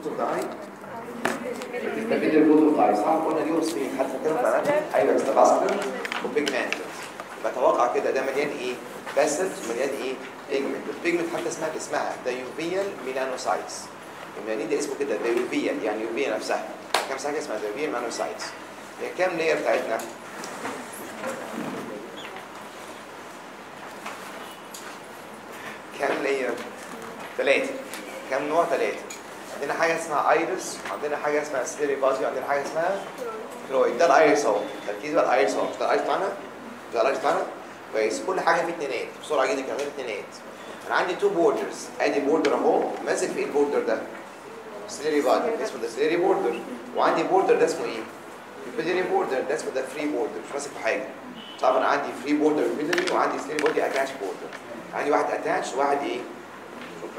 كوز اوف ذا اي البابيلر كوز اوف ذا اي صح قلنا دي وصفين حد فاكرهم في الاناتومي ايوه استفاسكر وبيجمنت بتوقع كده ده مليان ايه باسلز مليان ايه بيجمنت البيجمنت حتى اسمها اسمها دايوفيال ميلانوسايتس الميلانين ده اسمه كده دايوفيال يعني يوفيا نفسها كام حاجه اسمها دايوفيال ميلانوسايتس هي كام لاير بتاعتنا كام لاير ثلاثه كام نوع ثلاثه عندنا حاجه اسمها ايرس عندنا حاجه اسمها سيري بازي عندنا حاجه اسمها كرويد ده الايرس اهو تركيز بقى الايرس اهو مش ده الايرس بتاعنا ده الايرس بتاعنا كويس كل حاجه في اتنينات بسرعه جدا كمان اتنينات انا عندي تو بوردرز ادي بوردر اهو ماسك في ايه البوردر ده سيلري بادي اسمه ده سيلري بوردر وعندي بوردر ده اسمه ايه البيلري بوردر ده اسمه ده فري بوردر مش ماسك في حاجه طبعا انا عندي فري بوردر بيلري وعندي سيلري بودي اتاتش بوردر عندي واحد اتاتش وواحد ايه شكرا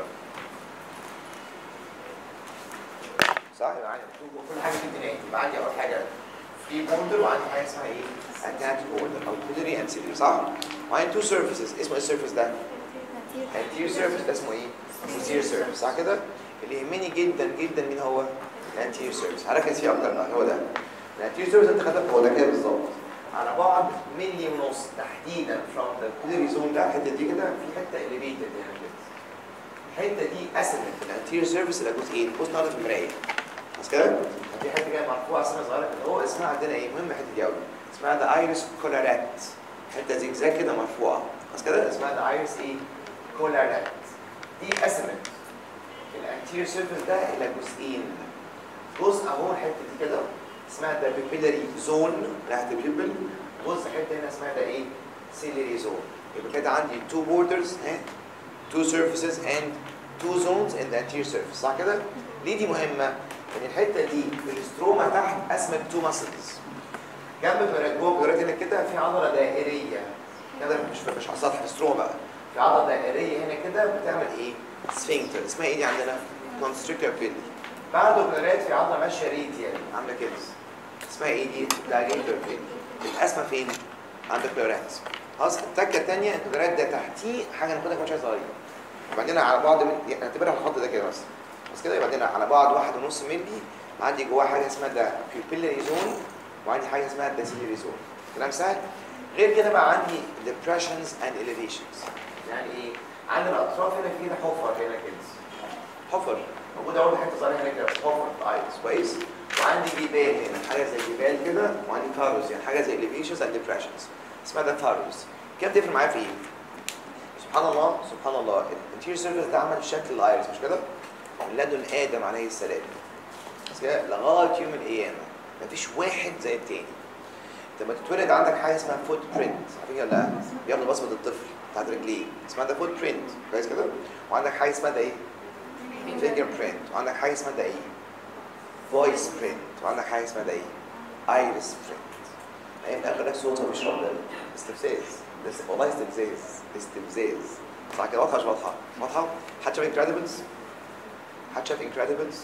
صح يبقى عندي كل حاجه في اتنينات يبقى عندي اول حاجه فري بوردر وعندي حاجه اسمها ايه اتاتش بوردر او بيلري اند سيلري صح وعندي تو سيرفيسز اسمه ايه السيرفيس ده anterior surface ده اسمه ايه؟ posterior surface صح كده؟ اللي يهمني جدا جدا مين هو؟ الانتيريور سيرفيس هركز فيه اكتر بقى هو ده الانتيريور سيرفيس انت خدت هو ده كده بالظبط على بعد ملي ونص تحديدا from the pillary zone ده الحته دي كده في حته elevated هنا كده الحته دي قسمت الانتيريور سيرفيس الى جزئين بص النهارده في المرايه بس كده في حته كده مرفوعه سنه صغيره كده هو اسمها عندنا ايه؟ مهم الحته دي قوي اسمها ذا ايرس كولارات حته زجزاج كده مرفوعه بس كده اسمها ذا ايرس ايه؟ كولارات دي قسمت الانتيريور سيرفيس ده الى جزئين جزء اهو الحته دي كده اسمها ده بيبيلاري زون ناحيه البيبل جزء حته هنا اسمها ده ايه سيلري زون يبقى كده عندي تو بوردرز ها تو سيرفيسز اند تو زونز ان ذا انتيريور سيرفيس صح كده ليه دي مهمه ان الحته دي في الاستروما تحت قسمت تو ماسلز جنب بيرات جوه بيرات هنا كده في عضله دائريه كده مش مش على سطح الاستروما بقى في عضله دائريه هنا كده بتعمل ايه سفنكتر اسمها ايه دي عندنا كونستريكتور بيلي بعد البيرات في عضله ماشيه ريديال عامله كده اسمها ايه دي دايليتور بيلي القسمه فين عند البيرات خلاص التكه الثانيه البيرات ده تحتيه حاجه ناخدها كمان شويه صغيره وبعدين على بعد من يعني نعتبرها الخط ده كده بس بس كده يبقى عندنا على بعد واحد ونص ملي عندي جواه حاجه اسمها ده بيبيلاري زون وعندي حاجه اسمها داسيلري زون كلام سهل غير كده بقى عندي depressions and elevations يعني ايه عندي الاطراف هنا في هنا حفر هنا كده حفر موجوده اول حته صغيره هنا كده حفر في الايس كويس وعندي جبال هنا حاجه زي جبال كده وعندي فاروز يعني حاجه زي elevations and depressions اسمها ده فاروز كده بتفرق معايا في ايه سبحان الله سبحان الله الانتيريور سيرفيس ده عمل شكل الايرس مش كده من لدن ادم عليه السلام بس كده لغايه يوم القيامه مفيش واحد زي التاني لما تتولد عندك حاجه اسمها فوت برنت عارفين ولا لا بياخدوا بصمه الطفل بتاعت رجليه اسمها ده فوت برنت كويس كده وعندك حاجه اسمها ده ايه فينجر برنت وعندك حاجه اسمها ده ايه فويس برنت وعندك حاجه اسمها ده ايه ايرس برنت ايام اخر لك صوت بيشرب ده استفزاز بس والله استفزاز استفزاز صح كده واضحه مش واضحه واضحه حد شاف انكريدبلز حد شاف انكريدبلز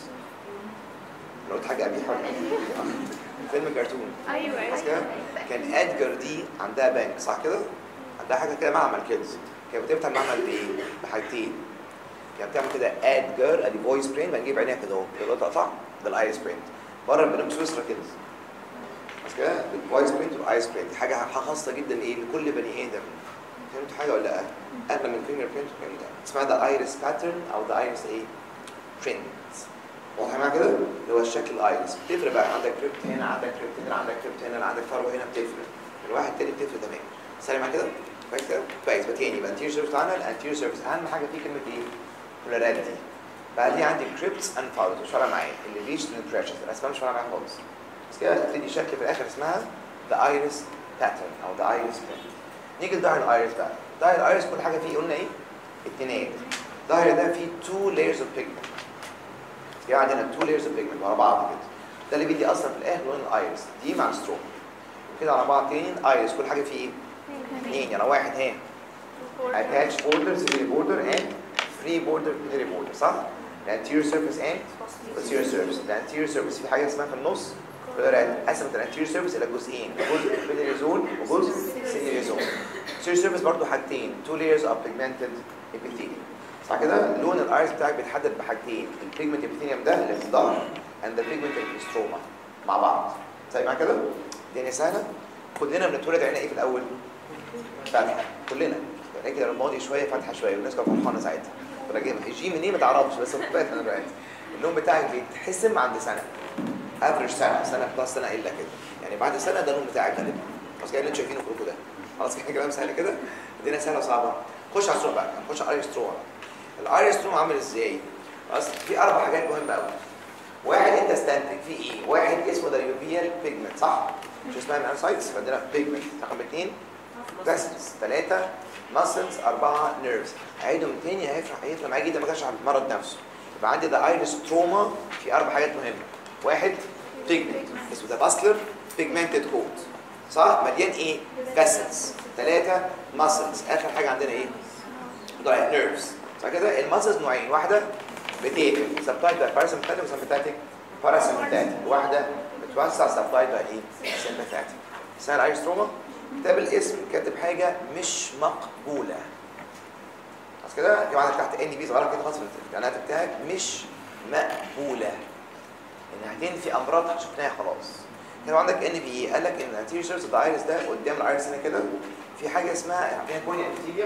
لو قلت حاجه قبيحه فيلم كرتون ايوه بس كده كان ادجر دي عندها بنك صح كده عندها حاجه كده معمل كده كانت بتفتح المعمل بايه بحاجتين كانت بتعمل كده ادجر ادي فويس برين بنجيب عينيها كده اهو كده تقطع ده الايس برين بره البنوك سويسرا كده بس كده الفويس برينت والايس برينت دي حاجه خاصه جدا ايه لكل بني ادم فهمتوا حاجه ولا لا اغلى من فينجر برينت والكلام ده اسمها ده ايرس باترن او ده ايرس ايه برينت واضح معايا كده اللي هو الشكل الايرس بتفرق بقى عندك كريبت هنا عندك كريبت هنا عندك كريبت هنا عندك فرو هنا بتفرق من واحد تاني بتفرق تمام سلام معايا كده كويس كده كويس بقى تاني يبقى انتيريور سيرفيس بتاعنا الانتيريور سيرفيس اهم حاجه فيه كلمه ايه بولارات دي بعد دي عندي كريبتس اند فاولز مش فارقه معايا اللي ريتش الامبريشنز الاسماء مش فارقه معايا خالص بس كده هتدي شكل في الاخر اسمها ذا ايرس باترن او ذا ايرس برنت نيجي لظهر الايرس بقى ظهر الايرس كل حاجه فيه قلنا ايه اتنينات الظهر ده فيه تو لايرز اوف بيجمنت في عندنا تو لايرز اوف بيجمنت ورا بعض كده ده اللي بيدي اصلا في الاخر لون الايرس دي مع الستروك وكده على بعض تاني ايرس كل حاجه فيه ايه اثنين يعني واحد ها attached border ciliary border and free border ciliary border صح؟ the anterior surface and posterior surface the anterior surface في حاجه اسمها في النص قسمت الانتيريور سيرفيس الى جزئين جزء بيلاري زون وجزء سيلري زون الانتيريور سيرفيس برضه حاجتين two layers of pigmented epithelium صح كده لون الايرس بتاعك بيتحدد بحاجتين البيجمنت ابيثيليوم ده اللي في الظهر اند ذا بيجمنت الستروما مع بعض زي معايا كده الدنيا سهله كلنا بنتولد عيننا ايه في الاول فاتحه كلنا يعني كده الماضي شويه فاتحه شويه والناس كانت فرحانه ساعتها ولا جاي يجي منين ما تعرفش بس خد انا دلوقتي اللون بتاعك بيتحسم عند سنه افريج سنه سنه بلس سنه الا كده يعني بعد سنه ده اللون بتاعك غالبا خلاص كده اللي انتوا شايفينه كلكم ده خلاص كده كلام سهل كده الدنيا سهله وصعبه خش على الصوره بقى نخش على الايرس تروما الايرس تروما عامل ازاي؟ خلاص في اربع حاجات مهمه قوي واحد انت استنتج في ايه؟ واحد اسمه ده يوفيال بيجمنت صح؟ مش اسمها مانسايتس فعندنا بيجمنت رقم اثنين فاسلز ثلاثه ماسلز اربعه نيرفز هعيدهم تاني هيفرق هيفرق معايا جدا ما كانش على المرض نفسه يبقى عندي ده ايرس تروما في اربع حاجات مهمه واحد بيجمنت اسمه ده باسلر بيجمنتد كوت صح؟ مليان ايه؟ فاسلز ثلاثه ماسلز اخر حاجه عندنا ايه؟ ده نيرفز صح كده الماسلز نوعين واحده بتقفل سبلايد باي باراسمباتيك وسمباتيك باراسمباتيك واحده بتوسع سبلايد باي ايه؟ سمباتيك سهل ايرس تروما كتاب الاسم كاتب حاجه مش مقبوله خلاص كده يبقى عندك تحت ان بي صغيره كده خلاص في الاعلانات بتاعك مش مقبوله ان هتنفي امراض شفناها خلاص كان عندك ان بي قال لك ان الانتيريور سيرفس الايرس ده قدام الايرس هنا كده في حاجه اسمها عارفين كونيا انتيريور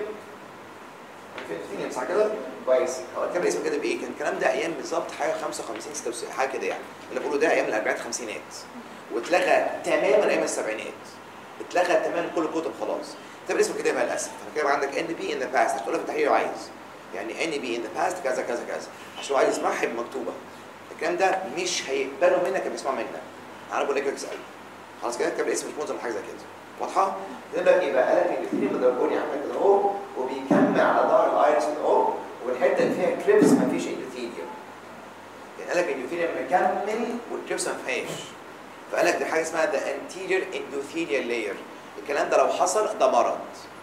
انتيريور صح كده كويس هو كان اسمه كده بايه كان الكلام ده ايام بالظبط حاجه 55 66 حاجه كده يعني اللي بقوله ده ايام الاربعينات الخمسينات واتلغى تماما ايام السبعينات اتلغى تماما كل الكتب خلاص كتاب اسمه كده بقى للاسف فكده عندك ان بي ان ذا باست تقولها في التحرير لو عايز يعني ان بي ان ذا باست كذا كذا كذا عشان هو عايز يسمعها يبقى مكتوبه الكلام ده مش هيقبلوا منك بيسمعوا منك انا بقول لك اسال خلاص كده كتاب الاسم مش ملزم حاجه زي كده واضحه؟ كده ايه بقى؟ قال لك ان في مدرجوني عمال كده اهو وبيكمل على ظهر الايرس كده اهو والحته اللي فيها كريبس ما فيش اندوثيليوم يعني قال لك الاندوثيليوم مكمل والكريبس ما فيهاش فقال لك دي حاجه اسمها ذا انتيريور اندوثيليال لاير الكلام ده لو حصل ده مرض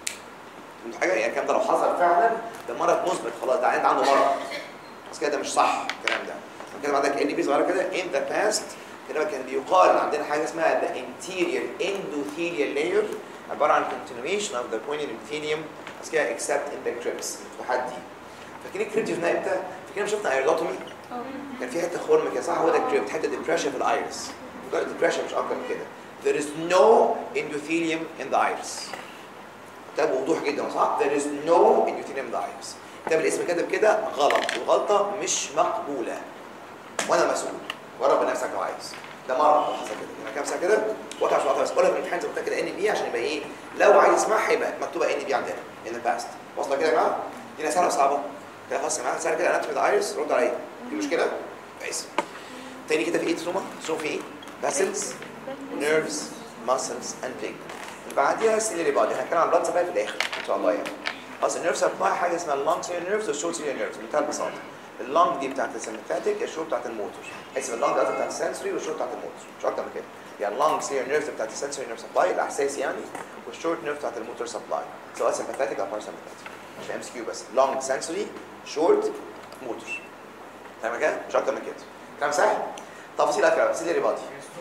فهمت حاجه يعني الكلام ده لو حصل فعلا ده مرض مثبت خلاص ده عنده عنده مرض بس كده ده مش صح الكلام ده كده عندك ان بي صغيره كده ان ذا باست كده كان بيقال عندنا حاجه اسمها ذا انتيريور اندوثيليال لاير عباره عن continuation of the pointed epithelium بس كده except in the crypts الفتحات دي فاكرين الكريب دي شفناها امتى؟ فاكرين شفنا ايرودوتومي كان في حته خرم كده صح هو ده الكريب حته ديبريشن في الايرس مجرد ديبريشن مش اكتر من كده there is no endothelium in the iris كتاب وضوح جدا صح there is no endothelium in the iris كتاب الاسم كاتب كده غلط وغلطه مش مقبوله وانا مسؤول ورب بنفسك لو عايز ده مرض لو حصل كده يعني كام سنه كده وقع في بس قولها في الامتحان زي ما قلت كده ان بي عشان يبقى ايه لو عايز يسمعها يبقى مكتوبه ان بي عندنا in the past واصله كده يا جماعه دي سهله صعبه كده خلاص يا جماعه سهله كده اناتومي ذا ايرس رد عليا في مشكله كويس تاني كده في ايه تروما تروما في ايه فاسلز نيرفز ماسلز اند بليك بعديها السيلري بادي هنتكلم عن البلاد سبلاي في الاخر ان شاء الله يعني خلاص النيرف سبلاي حاجه اسمها اللونج سيلر نيرفز والشورت سيلر نيرفز بمنتهى البساطه اللونج دي بتاعت السمباتيك الشورت بتاعت الموتور اسم اللونج قصدي بتاعت السنسوري والشورت بتاعت الموتور مش اكتر من كده يعني اللونج سيلر نيرفز بتاعت السنسوري نيرف سبلاي الاحساس يعني والشورت نيرف بتاعت الموتور سبلاي سواء سمباتيك او باراسمباتيك مش ام اس كيو بس لونج سنسوري شورت موتور تمام كده مش اكتر من كده كلام سهل تفاصيل اكتر سيلري بادي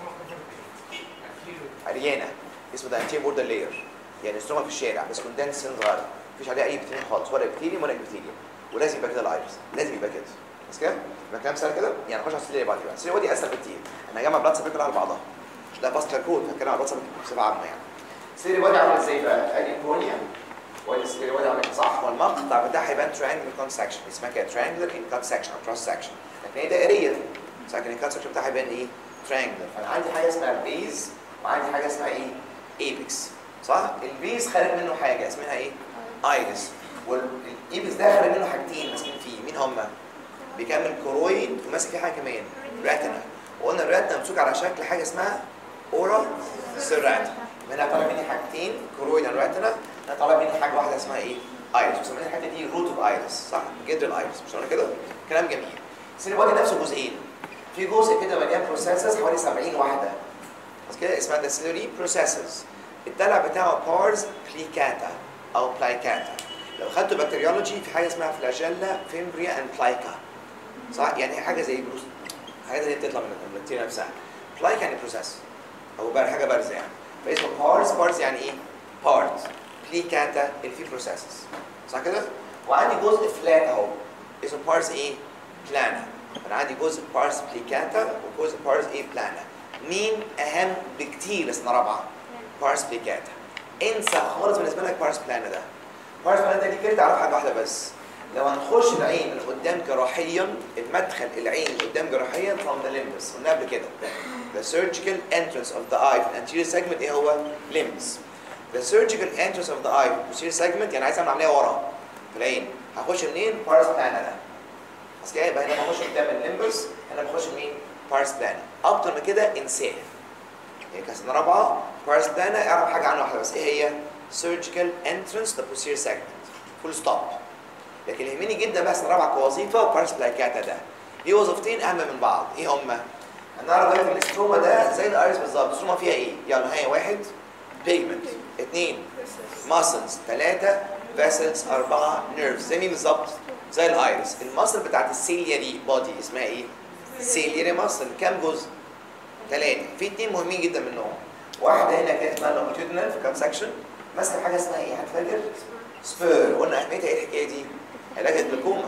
عريانه اسمه ده انتي بوردر لاير يعني السوما في الشارع بس كوندنس سن صغيره مفيش عليها اي بكتيريا خالص ولا بكتيريا ولا بكتيريا ولازم يبقى كده الايرس لازم يبقى كده بس كده يبقى كلام سهل كده يعني نخش على السيلري بادي بقى السيلري بادي اسهل بكتير انا هجمع بلاد سبيكل على بعضها مش ده باستر كود هتكلم على بلاد سبيكل بصفه عامه يعني السيلري بادي عامل ازاي بقى؟ ادي كونيا وادي السيلري بادي عامل صح والمقطع بتاعها يبان تريانجل كون سكشن اسمها كده تريانجلر ان كون سكشن او كروس سكشن لكن هي دائريه لكن الكون سكشن بتاعها يبان ايه؟ تريانجلر فانا عندي حاجه اسمها بيز وعندي حاجه اسمها ايه؟ ايبكس صح؟ البيز خارج منه حاجه اسمها ايه؟ ايرس والايبكس ده خارج منه حاجتين ماسكين فيه مين هم؟ بيكمل كرويد وماسك فيه حاجه كمان ريتنا وقلنا الريتنا ممسوك على شكل حاجه اسمها اورا سيراتا منها طالع مني حاجتين كرويد ريتنا انا طالع مني حاجه واحده اسمها ايه؟ ايرس بنسميها الحته دي روت اوف ايرس صح؟ جذر الايرس مش قلنا كده؟ كلام جميل السيلي بودي نفسه جزئين في جزء كده مليان بروسيسز حوالي 70 واحده بس كده اسمها ده سيلري بروسيسز الدلع بتاعه بارز بليكاتا او بلايكاتا لو خدتوا بكتيريولوجي في حاجه اسمها فلاجيلا فيمبريا اند بلايكا صح يعني حاجه زي بروس الحاجات اللي بتطلع من البكتيريا نفسها بلايكا يعني بروسيس او بقى حاجه بارزه يعني فاسمه بارز بارز يعني ايه بارت بليكاتا اللي فيه بروسيسز صح كده وعندي جزء فلات اهو اسمه بارس ايه بلانا انا عندي جزء بارس بليكاتا وجزء بارس ايه بلانا مين اهم بكتير لسنه رابعه بارس بليكاتا انسى خالص بالنسبه لك بارس بلانا ده بارس بلانا ده دي كده تعرف حاجه واحده بس لو هنخش العين من قدام جراحيا المدخل العين اللي قدام جراحيا from the limbus قلنا قبل كده the surgical entrance of the eye في anterior segment ايه هو limbus the surgical entrance of the eye posterior segment يعني عايز اعمل عمليه ورا في العين هخش منين بارس بلانا ده بس كده يبقى هنا بخش قدام الليمبس هنا بخش مين بارس بلانا اكتر من كده انساه يعني كسنه رابعه بارس بلانا اعرف حاجه عنه واحده بس ايه هي surgical entrance to the posterior segment full stop لكن اللي يهمني جدا بقى سنه رابعه كوظيفه بارس بلاكاتا ده ليه وظيفتين اهم من بعض ايه هما؟ هنعرف دلوقتي الاستروما ده زي الايرس بالظبط الاستروما فيها ايه؟ يلا هي واحد بيجمنت اثنين ماسلز ثلاثه فيسلز اربعه نيرفز زي مين بالظبط؟ زي الايرس المصل بتاعت السيلياري بودي اسمها ايه؟ سيلياري مصل كام جزء؟ ثلاثه في اثنين مهمين جدا منهم واحده هنا كانت اسمها لونجيتودينال في كام سكشن ماسكه حاجه اسمها ايه؟ هتفاكر؟ سبير قلنا اهميتها ايه الحكايه دي؟ علاج الجلوكوما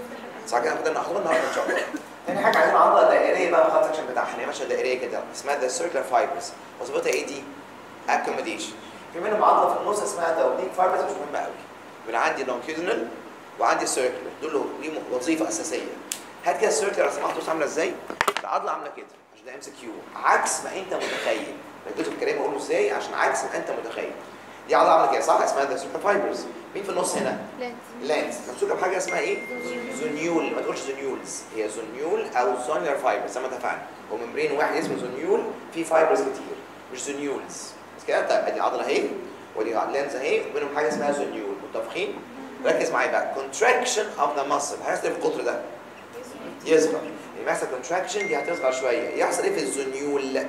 صح كده كده ناخدها النهارده ان شاء الله تاني حاجه عايزين عضله دائريه بقى في السكشن بتاعها هي ماشيه دائريه كده اسمها ذا سيركلر فايبرز وظيفتها ايه دي؟ اكوموديشن في منهم عضله في النص اسمها دوبليك فايبرز مش مهمه قوي يبقى عندي لونجيتودينال وعندي سيركلر دول ليهم وظيفه اساسيه هات كده السيركلر لو سمحت بص عامله ازاي؟ العضله عامله كده عشان ده ام سي كيو عكس ما انت متخيل ركزوا في الكلام اقوله ازاي عشان عكس ما انت متخيل دي عضله عامله كده صح اسمها ذا سيركلر فايبرز مين في النص هنا؟ لانس ممسوكه بحاجه اسمها ايه؟ زونيول ما تقولش زونيولز هي زونيول او زونيولار فايبرز زي ما اتفقنا هو ممبرين واحد اسمه زونيول فيه فايبرز كتير مش زونيولز بس كده طيب ادي عضله اهي ودي لانس اهي وبينهم حاجه اسمها زونيول متفقين؟ ركز معايا بقى contraction of the muscle هيحصل ايه في القطر ده؟ يصغر لما يحصل contraction دي هتصغر شويه يحصل ايه في الزونيول؟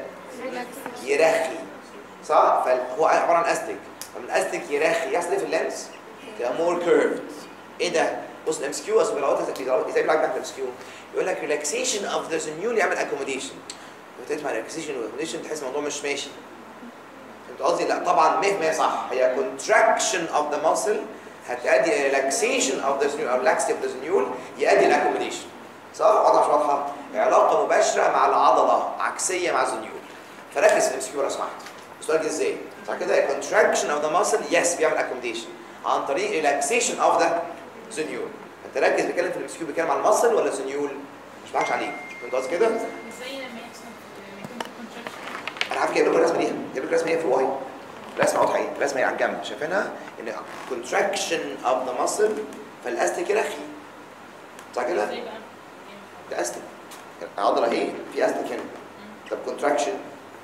يرخي صح؟ فهو عباره عن استك فمن استك يرخي يحصل ايه في اللانس؟ تبقى مور كيرفد ايه ده؟ بص الام اس كيو اصل بيلاقوها ازاي بيلعب الام اس كيو يقول لك ريلاكسيشن اوف ذا زنيول يعمل اكوموديشن تسمع ريلاكسيشن واكوموديشن تحس الموضوع مش ماشي فهمت قصدي؟ لا طبعا 100% صح هي كونتراكشن اوف ذا ماسل هتؤدي الى ريلاكسيشن اوف ذا زنيول او ريلاكسيتي اوف ذا زنيول يؤدي الى اكوموديشن صح؟ واضحه مش واضحه؟ علاقه مباشره مع العضله عكسيه مع الزنيول فركز في الام اس كيو لو سمحت السؤال جه ازاي؟ صح كده contraction of the muscle يس بيعمل accommodation عن طريق relaxation of the زنيول انت ركز بيتكلم في الام كيو بيتكلم عن المصل ولا زنيول؟ مش معكش عليه فهمت قصدي كده؟ ازاي لما يحصل لما يكون في كونتراكشن انا عارف جايب لكم الرسمه دي جايب لكم الرسمه دي في واي رسمه واضحه ايه؟ رسمه هي على الجنب شايفينها؟ ان contraction of the muscle فالاستك يرخي صح كده؟ ازاي بقى؟ ده استك العضله اهي في استك هنا طب contraction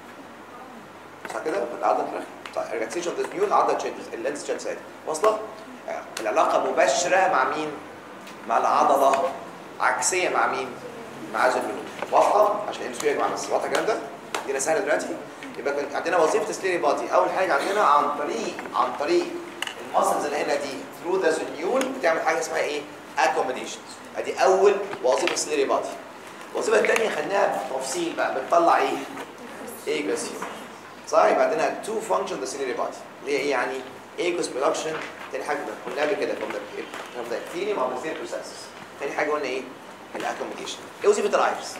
صح كده؟ العضله ترخي طيب ريلاكسيشن اوف ذا نيول العضله تشد اللينس تشد ساعتها واصله؟ آه، العلاقه مباشره مع مين؟ مع العضله عكسيه مع مين؟ مع الزنيول واضحه؟ عشان ام يا جماعه بس واضحه الكلام ده؟ دي سهله دلوقتي؟ يبقى كان عندنا وظيفه سليري بادي اول حاجه عندنا عن طريق عن طريق المسلز اللي هنا دي ثرو ذا زنيول بتعمل حاجه اسمها ايه؟ accommodations ادي اول وظيفه سليري بادي الوظيفه الثانيه خدناها بالتفصيل بقى بتطلع ايه؟ ايجاسيوم صح يبقى عندنا تو فانكشن ذا سيلري بادي اللي هي ايه يعني ايجوس برودكشن تاني حاجه قلنا قبل كده from the from the epithelium of the cell processes تاني حاجه قلنا ايه؟ الاكوموديشن ايه وظيفه الايرس؟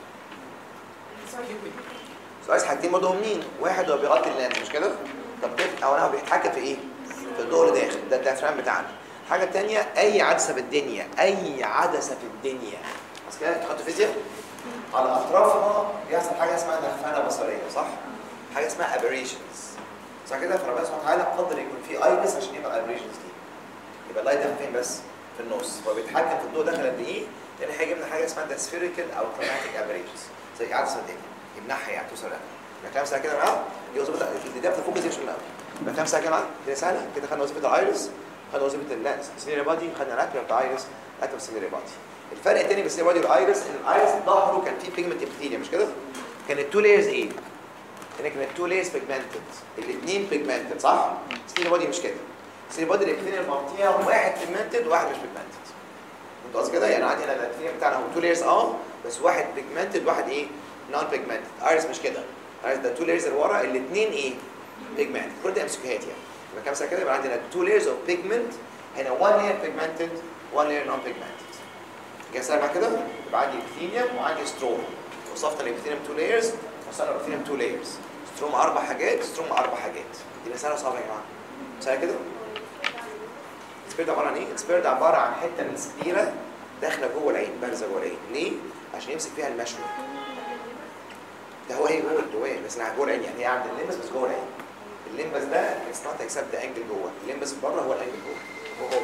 سؤال حاجتين برضه مهمين واحد هو بيغطي اللانس مش كده؟ طب كيف او هو بيتحكم في ايه؟ في الضوء اللي داخل ده الديافرام بتاعنا الحاجه الثانيه اي عدسه في الدنيا اي عدسه في الدنيا بس كده تحط فيزياء على اطرافها بيحصل حاجه اسمها نخفانه بصريه صح؟ حاجه اسمها ابريشنز صح كده؟ فربنا سبحانه وتعالى قدر يكون في ايرس عشان يبقى الابريشنز دي يبقى اللايت داخل فين بس؟ في النص هو بيتحكم في الضوء داخل قد ايه؟ لان حاجه من حاجه اسمها سفيريكال او كروماتيك ابريشنز زي عدسه الدنيا يمنعها يعني توصل لها يبقى كام ساعه كده معاه؟ دي وظيفه دي فوكس دي مش من الاول يبقى كام ساعه كده معاه؟ كده سهله كده خدنا وظيفه الايرس خدنا وظيفه اللانس سينيري بادي خدنا الاكل بتاع ايرس الاكل سينيري بادي الفرق الثاني بين السينيري بادي والايرس ان الايرس ظهره كان فيه بيجمنت ابيثيليوم مش كده؟ كان التو لايرز ايه؟ هنا كان التو لايرز بيجمنتد الاثنين بيجمنتد صح؟ السينيري بادي مش كده السينيري بادي الابيثيليوم مغطيه واحد بيجمنتد وواحد مش بيجمنتد انت قصدي كده؟ يعني عندي هنا الابيثيليوم بتاعنا هو تو لايرز اه بس واحد بيجمنتد واحد ايه؟ نون بيجمنتد ايرس مش كده ايرس ده تو لايرز اللي ورا الاثنين ايه؟ بيجمنت كل ده امسكهات يعني يبقى كام سنه كده يبقى عندنا two layers of pigment هنا one layer pigmented one layer non pigmented جاي سريع كده يبقى عندي ابيثيليوم وعندي ستروم وصفنا الابيثيليوم 2 لايرز وصلنا الابيثيليوم 2 لايرز ستروم اربع حاجات ستروم اربع حاجات دي مساله صعبه يا جماعه مساله كده السبيرد عباره عن ايه؟ السبيرد عباره عن حته من السكليره داخله جوه العين بارزه جوه العين ليه؟ عشان يمسك فيها المشوي ده هو هي جوه جوه بس انا جوه العين يعني هي عند الليمبس بس جوه العين الليمبس ده اتس نوت اكسبت ذا انجل جوه الليمبس بره هو الانجل جوه هو هو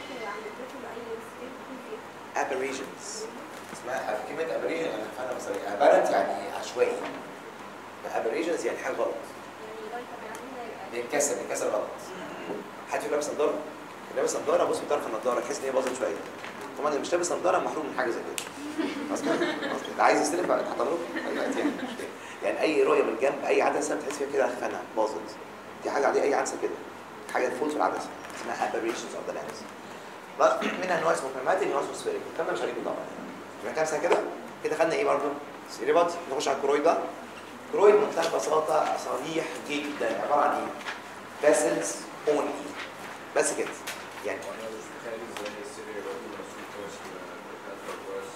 aberrations اسمها كلمة aberration انا فاهمها مثلا aberrant يعني عشوائي aberrations يعني حاجة غلط بينكسر بينكسر غلط حد فيكم لابس نظارة؟ لابس نظارة بص بطرف النظارة تحس ان هي باظت شوية طبعا اللي مش لابس نظارة محروم من حاجة زي كده خلاص كده خلاص كده اللي عايز يستلم بقى تحت له يعني مش كده. يعني اي رؤية من جنب اي عدسة بتحس فيها كده خانة باظت دي حاجة عادية اي عدسة كده حاجة فول في العدسة اسمها aberrations of the lens بقى منها نوع اسمه كلماتي نوع اسمه سفيريك الكلام ده مش هنيجي طبعا يبقى كام سنه كده كده خدنا ايه برضه سيريبات نخش على الكرويد بقى كرويد بمنتهى البساطه صريح جدا عباره عن ايه فاسلز اونلي بس كده يعني وانا بتخيل ازاي السيريا برضه مرسوم كويس كده بالكالفر كويس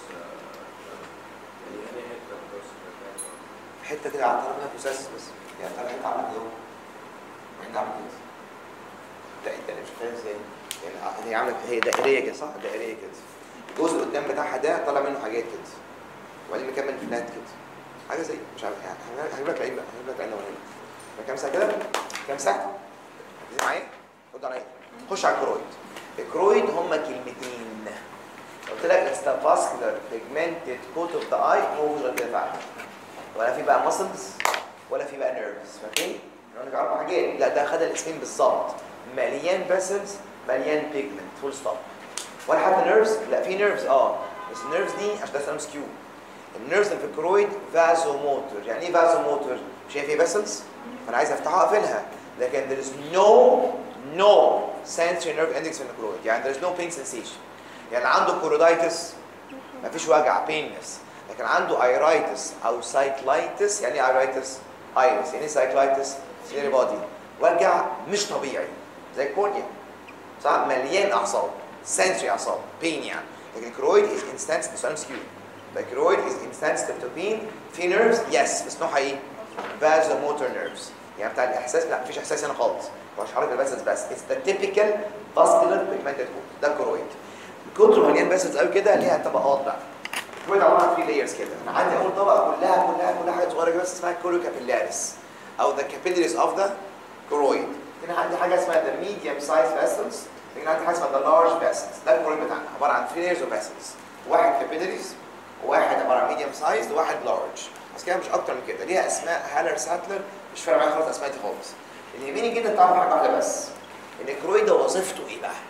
يعني ايه حته كويس بالكالفر حته كده على طرف منها بروسيس بس يعني طالع حته عامله كده اهو وحته عامله كده لا انت اللي مش فاهم ازاي يعني هي عامله هي دائريه كده صح دائريه كده الجزء اللي قدام بتاعها ده طالع منه حاجات كده وبعدين مكمل فلات كده حاجه زي مش عارف يعني هجيب لك العين بقى هجيب لك العين وانا هنا كام ساعه كده كام ساعه مركزين معايا خد عليا خش على الكرويد الكرويد هما كلمتين قلت لك it's the vascular pigmented coat of the eye مو غير كده فعلا ولا في بقى muscles ولا في بقى nerves فاكرين؟ انا لك اربع حاجات لا ده خد الاسمين بالظبط مليان vessels مليان pigment فول ستوب ولا حتى nerves لا في nerves اه بس النيرفز دي عشان ده سلام سكيو النيرفز اللي في الكرويد فازو موتور يعني ايه فازو موتور؟ شايف ايه فيسلز؟ فانا عايز افتحها اقفلها لكن there is no no sensory nerve index في الكرويد يعني there is no pain sensation يعني عنده كورودايتس مفيش وجع painless لكن عنده ايرايتس او سايكلايتس يعني ايه ايرايتس؟ ايرس يعني ايه سايكلايتس؟ سيري بودي وجع مش طبيعي زي الكورنيا صح مليان اعصاب sensory اعصاب pain يعني لكن الكرويد is insensitive to سكيو الكرويد is insensitive to pain في nerves yes بس نوعها ايه؟ vasomotor nerves يعني بتاع الاحساس لا مفيش احساس هنا خالص مش حركه الباسلز بس it's the typical vascular pigmented coat ده الكرويد كتر مليان باسلز قوي كده ليها طبقات بقى الكرويد عباره عن 3 layers كده انا عندي اول طبقه كلها كلها كلها حاجات صغيره كده بس اسمها كولوكابيلاريس او the capillaries of the choroid هنا عندي حاجه اسمها the medium size vessels هنا عندي حاجه اسمها the large vessels ده الكرويد بتاعنا عباره عن 3 layers of vessels واحد capillaries وواحد عباره عن medium size وواحد large بس كده مش اكتر من كده ليها اسماء هالر ساتلر مش فارقه معايا خالص اسماء دي خالص اللي يهمني جدا تعرف حاجه واحده بس ان الكرويد ده وظيفته ايه بقى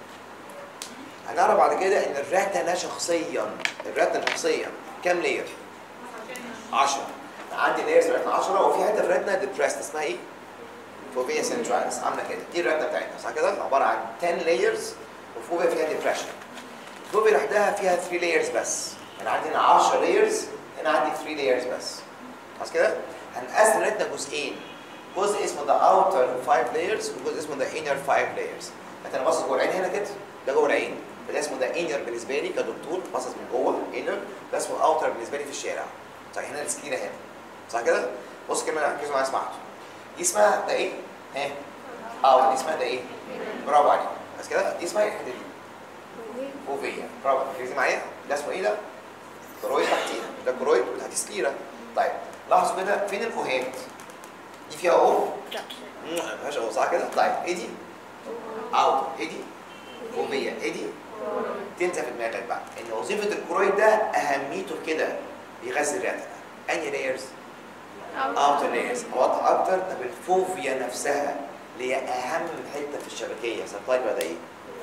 هنعرف بعد كده ان الراتنا شخصيا الراتنا شخصيا كام لير 10 عندي لايرز في الراتنا 10 وفي حته في الراتنا ديبريست اسمها ايه فوبيا سنتراليس عامله كده دي الراتنا بتاعتنا صح كده عباره عن 10 لايرز وفوبيا فيها ديبريشن الفوبيا لوحدها فيها 3 لايرز بس انا عندي هنا 10 لايرز هنا عندي 3 لايرز بس خلاص كده هنقسم الراتنا جزئين جزء اسمه ذا اوتر 5 لايرز وجزء اسمه ذا انر 5 لايرز انت انا باصص جوه العين هنا كده ده جوه العين فده اسمه ذا انر بالنسبه لي كدكتور باصص من جوه انر ده اسمه اوتر بالنسبه لي في الشارع صح هنا السكينه هنا صح كده بص كلمه ركزوا معايا اسمعوا دي اسمها ده ايه ها اه دي اسمها ده ايه برافو عليك بس كده دي اسمها ايه الحته دي فوفيا برافو ركزي معايا ده اسمه ايه ده كرويد تحتيها ده كرويد وتحت سكيرة طيب لاحظوا كده فين الفوهات دي فيها او ما فيهاش او صح كده طيب ايه دي اوت ايه دي فوبيا ايه دي تنسى في دماغك بقى ان وظيفه الكرويد ده اهميته في كده بيغذي الرئه انهي لايرز اوتر لايرز واضح اكتر طب الفوفيا نفسها اللي هي اهم حته في الشبكيه سبلاي بقى ده ايه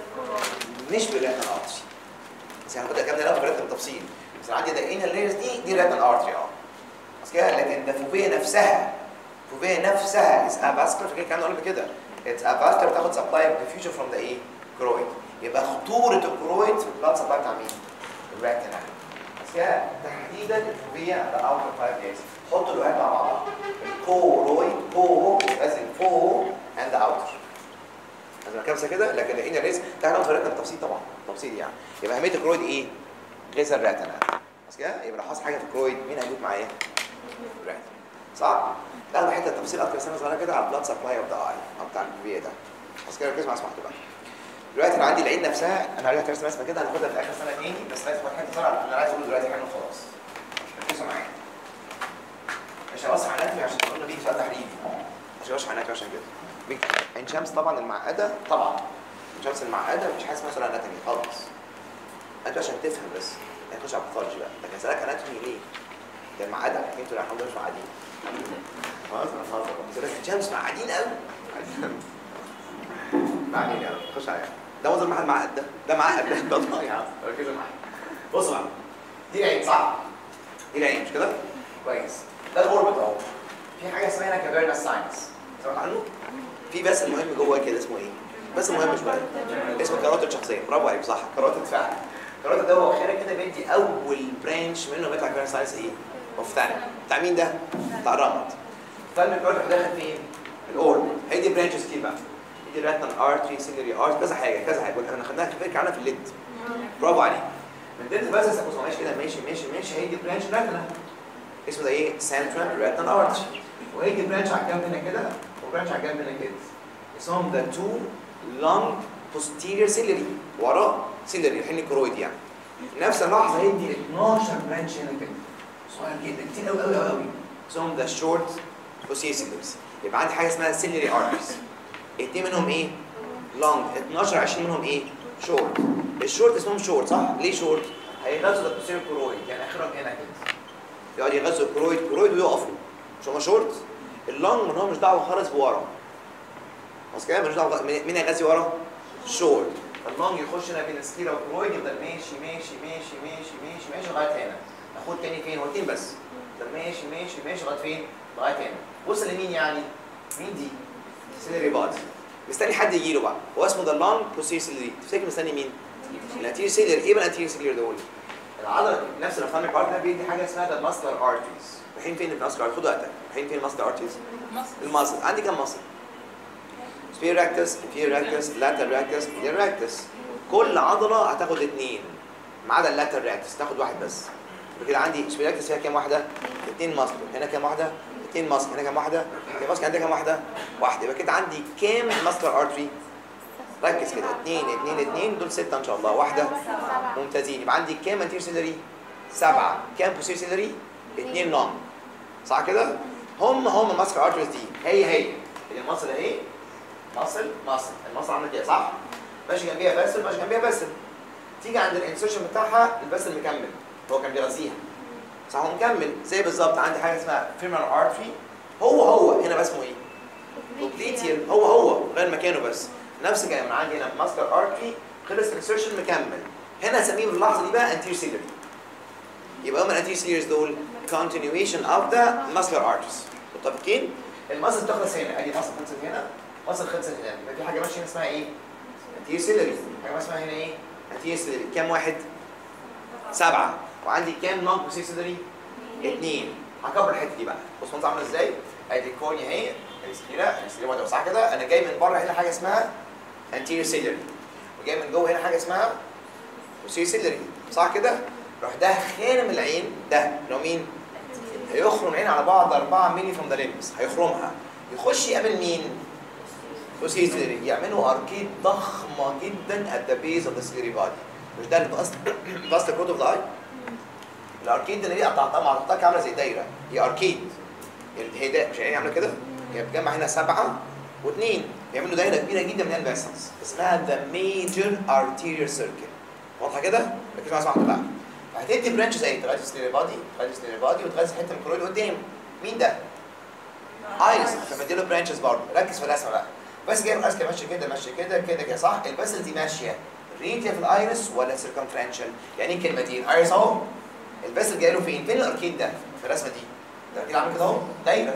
مش بالرئه الارتري بس هناخدها كام نلاقي في بالتفصيل بس عندي ده هنا اللايرز دي دي ريتال ارتري اه بس كده لكن ده فوبيا نفسها فوبيا نفسها از افاسكولار فاكر كان قبل كده اتس افاسكولار بتاخد سبلاي ديفيوجن فروم ذا ايه كرويد يبقى خطوره الكرويد في البلاد سبلاي بتاع مين؟ الريتنا بس كده تحديدا الفوبيا ذا اوتر فايف دايز حطوا الوقت مع بعض الكورويد كو لازم فو اند اوتر لازم كامسه كده لكن الانر ريز ده احنا قلنا بالتفصيل طبعا تفصيل يعني يبقى اهميه الكرويد ايه؟ غذاء الريتنا بس كده يبقى لو حصل حاجه في الكرويد مين هيموت معايا؟ الريتنا صح؟ تاخد حته تفصيل اكتر سنه صغيره كده على البلاد سبلاي اوف ذا اي او بتاع البي ده بس كده ركزوا مع اسمعوا بقى دلوقتي انا عندي العين نفسها انا هرجع ترسم رسمه كده هناخدها في اخر سنه تاني بس لازم حته بسرعه انا عايز اقول دلوقتي حاجه وخلاص ركزوا معايا مش هبص على نفسي عشان قلنا بيجي سؤال تحريري مش هبص على نفسي عشان كده بيجي. عين شمس طبعا المعقده طبعا عين شمس المعقده مفيش حاجه اسمها سؤال اناتومي خالص انت عشان تفهم بس هتخش على الباثولوجي بقى لكن اسالك اناتومي ليه؟ ده المعقده انتوا الحمد لله مش معقدين خلاص انا خلاص بس لكن شمس معقدين قوي معقدين قوي خش عليها ده منظر محل معقد ده ده معقد ده ده طبيعي يا عم ركزوا معايا بصوا بقى دي العين صح؟ دي العين مش كده؟ كويس ده الاوربت اهو في حاجه اسمها هنا كافيرنس ساينس سمعت عنه؟ في بس المهم جوه كده اسمه ايه؟ بس المهم شويه اسمه كاروتيد شخصيه برافو عليك صح كاروتيد فعلا كاروتيد ده هو اخيرا كده بيدي اول برانش منه بيطلع كافيرنس ساينس ايه؟ مفتعل بتاع مين ده؟ بتاع الرمد فالم الكاروتيد داخل فين؟ الاوربت هيدي برانشز كتير بقى يدي ريتنال ارتري سيلري ارت كذا حاجه كذا حاجه احنا خدناها فكره عنها في الليد برافو عليك من ضمن بس بص ماشي كده ماشي ماشي ماشي هيدي برانش ريتنا اسمه ده ايه سنترال ريتنال ارتري وهيدي برانش على الجنب هنا كده وبرانش على الجنب هنا كده اسمهم ذا تو لونج posterior ciliary وراه سيلري الحين كرويد يعني في نفس اللحظه هيدي 12 برانش هنا كده صغير جدا كتير قوي قوي قوي قوي اسمهم ذا شورت posterior ciliaries يبقى عندي حاجه اسمها سيلري ارتريز اتنين منهم ايه؟ لونج 12 20 منهم ايه؟ شورت الشورت اسمهم شورت صح؟ ليه شورت؟ هيغذوا البوستيريور كرويد يعني اخرهم هنا كده يقعد يغذوا الكرويد كرويد ويقفوا مش هما شورت؟ اللونج من هو مش دعوه خالص بورا بس كده مش دعوه مين مين هيغذي ورا؟ شورت اللونج يخش هنا بين السكيرا والكرويد يفضل ماشي ماشي ماشي ماشي ماشي ماشي لغايه هنا اخد تاني فين؟ هو اتنين بس يفضل ماشي ماشي ماشي لغايه فين؟ لغايه هنا وصل لمين يعني؟ مين دي؟ سيلري بادي مستني حد يجي له بقى هو اسمه ذا لونج بوستيريور سيلري تفتكر مستني مين؟ الانتيريور سيلر ايه بقى الانتيريور سيلر دول؟ العضله نفس الافهام بارت ده بيدي حاجه اسمها ذا ماسكولار ارتريز رايحين فين الماسكولار خد وقتك رايحين فين الماسكولار ارتريز؟ مصر الماسل عندي كام ماسل؟ سبير راكتس انفير راكتس لاتر راكتس ميديال راكتس كل عضله هتاخد اثنين ما عدا اللاتر راكتس تاخد واحد بس يبقى كده عندي سبير راكتس فيها كام واحده؟ اثنين ماسل هنا كام واحده؟ اثنين ماسك هنا كام واحده؟ هي ماسك عندها كام واحده؟ واحده يبقى كده عندي كام ماسكر ارتري؟ ركز كده اثنين اثنين اثنين دول سته ان شاء الله واحده ممتازين يبقى عندي كام انتير سيلري؟ سبعه كام بوستير سيلري؟ اثنين لونج صح كده؟ هم هم ماسكر ارتريز دي هي هي هي المصل اهي مصل مصل المصل عامل كده صح؟ ماشي جنبيها باسل ماشي جنبيها باسل تيجي عند الانسرشن بتاعها الباسل مكمل هو كان بيغذيها صح هو مكمل زي بالظبط عندي حاجه اسمها فيمرال ارتري هو هو هنا بقى اسمه ايه؟ بوبليتيال هو هو غير مكانه بس نفس الكلام انا عندي هنا ماسكر ارتري خلص الانسرشن مكمل هنا اسميه باللحظه دي بقى انتير سيلري يبقى هم الانتير سيلريز دول continuation of the muscular arteries متفقين؟ المصل بتخلص هنا ادي مصل خلصت هنا مصل خلصت هنا يبقى في حاجه ماشيه هنا اسمها ايه؟ انتير سيلري حاجه اسمها هنا ايه؟ انتير سيلري كام واحد؟ سبعه وعندي كام نون بوسير سيلري؟ اثنين هكبر الحته دي بقى بص منظر عامل ازاي؟ ادي الكورنيا اهي السكيرة السكيرة واحده صح كده انا جاي من بره هنا حاجه اسمها anterior سيلري وجاي من جوه هنا حاجه اسمها posterior سيلري صح كده؟ روح ده خارم العين ده اللي هو مين؟ هيخرم العين على بعض 4 مللي فروم ذا ليمبس هيخرمها يخش يقابل مين؟ posterior سيلري يعملوا اركيد ضخمه جدا at the base of the ciliary body مش ده الباست باست كروت اوف ذا اي الاركيد اللي هي قطعتها مع قطعتها عامله زي دايره هي اركيد يعني هي ده مش هي عامله كده هي بتجمع هنا سبعه واثنين بيعملوا دايره كبيره جدا من الفيسلز اسمها ذا ميجر ارتيريال سيركل واضحه كده؟ ركز معايا واحده بقى فهتدي برانشز ايه؟ تغذي ستيري بادي تغذي ستيري بادي وتغذي حته من الكرويد قدام مين ده؟ ايرس فمديله برانشز برضه ركز في الرسمه بقى بس جاي الرسمه ماشيه كده ماشيه كده كده كده صح؟ البسل دي ماشيه ريديا في الايرس ولا سيركمفرنشال؟ يعني ايه كلمتين؟ ايرس اهو البسل جاي له فين؟ فين الاركيد ده في الرسمه دي؟ الاركيد عامل كده اهو دايره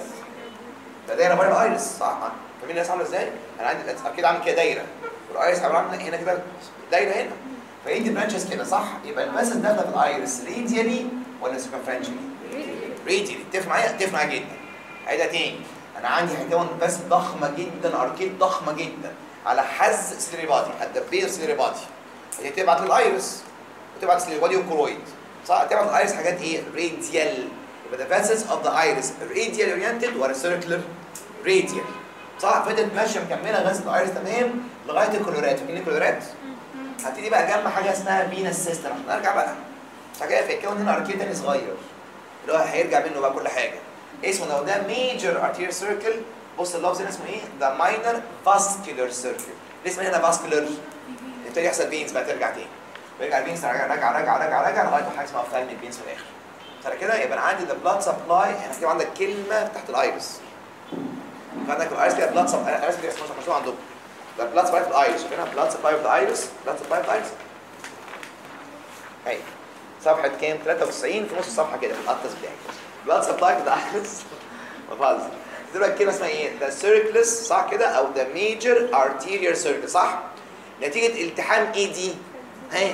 ده دايره بره الايرس صح؟ فاهمين الناس عامله ازاي؟ انا عندي الاركيد عامل كده دايره والايرس عامل عامل هنا كده دايره هنا فيدي برانشز كده صح؟ يبقى البسل داخله في الايرس ريديالي ولا سيركمفرنشالي؟ ريديالي اتفق معايا؟ اتفق معايا جدا عيدها تاني انا عندي هيكون بس ضخمه جدا اركيد ضخمه جدا على حز سيلري بادي at the base of سيلري بادي اللي تبعت للايرس وتبعت للبادي والكرويد صح تبعت الايرس حاجات ايه راديال يبقى the vessels of the iris radial oriented ولا circular radial صح فضلت ماشيه مكمله غاز الايرس تمام لغايه الكلورات فاكرين الكلورات هبتدي بقى جنب حاجه اسمها فينس سيستم عشان ارجع بقى عشان كده فيكون هنا اركيد تاني صغير اللي هو هيرجع منه بقى كل حاجه اسمه لو ده ميجر ارتير سيركل بص اللفظ هنا اسمه ايه؟ ده ماينر فاسكولار سيركل ليه اسمه هنا فاسكولار؟ يبتدي يحصل فينز بقى ترجع تاني ويرجع الفينز راجع راجع راجع راجع راجع لغايه ما حاجه اسمها فالمي فينز في الاخر فانا كده يبقى انا عندي ذا بلاد سبلاي انا كده عندك كلمه تحت الايرس فعندك الايرس كده بلاد سبلاي الايرس كده اسمها مكتوب عندكم ده بلاد سبلاي في الايرس شايفينها بلاد سبلاي في الايرس بلاد سبلاي في الايرس اهي صفحه كام 93 في نص الصفحه كده في الاتلس بتاعي بلاد سبلاي في الايرس مفاز دلوقتي الكلمه اسمها ايه ده سيركلس صح كده او ده ميجر ارتيريال سيركل صح نتيجه التحام ايه دي ها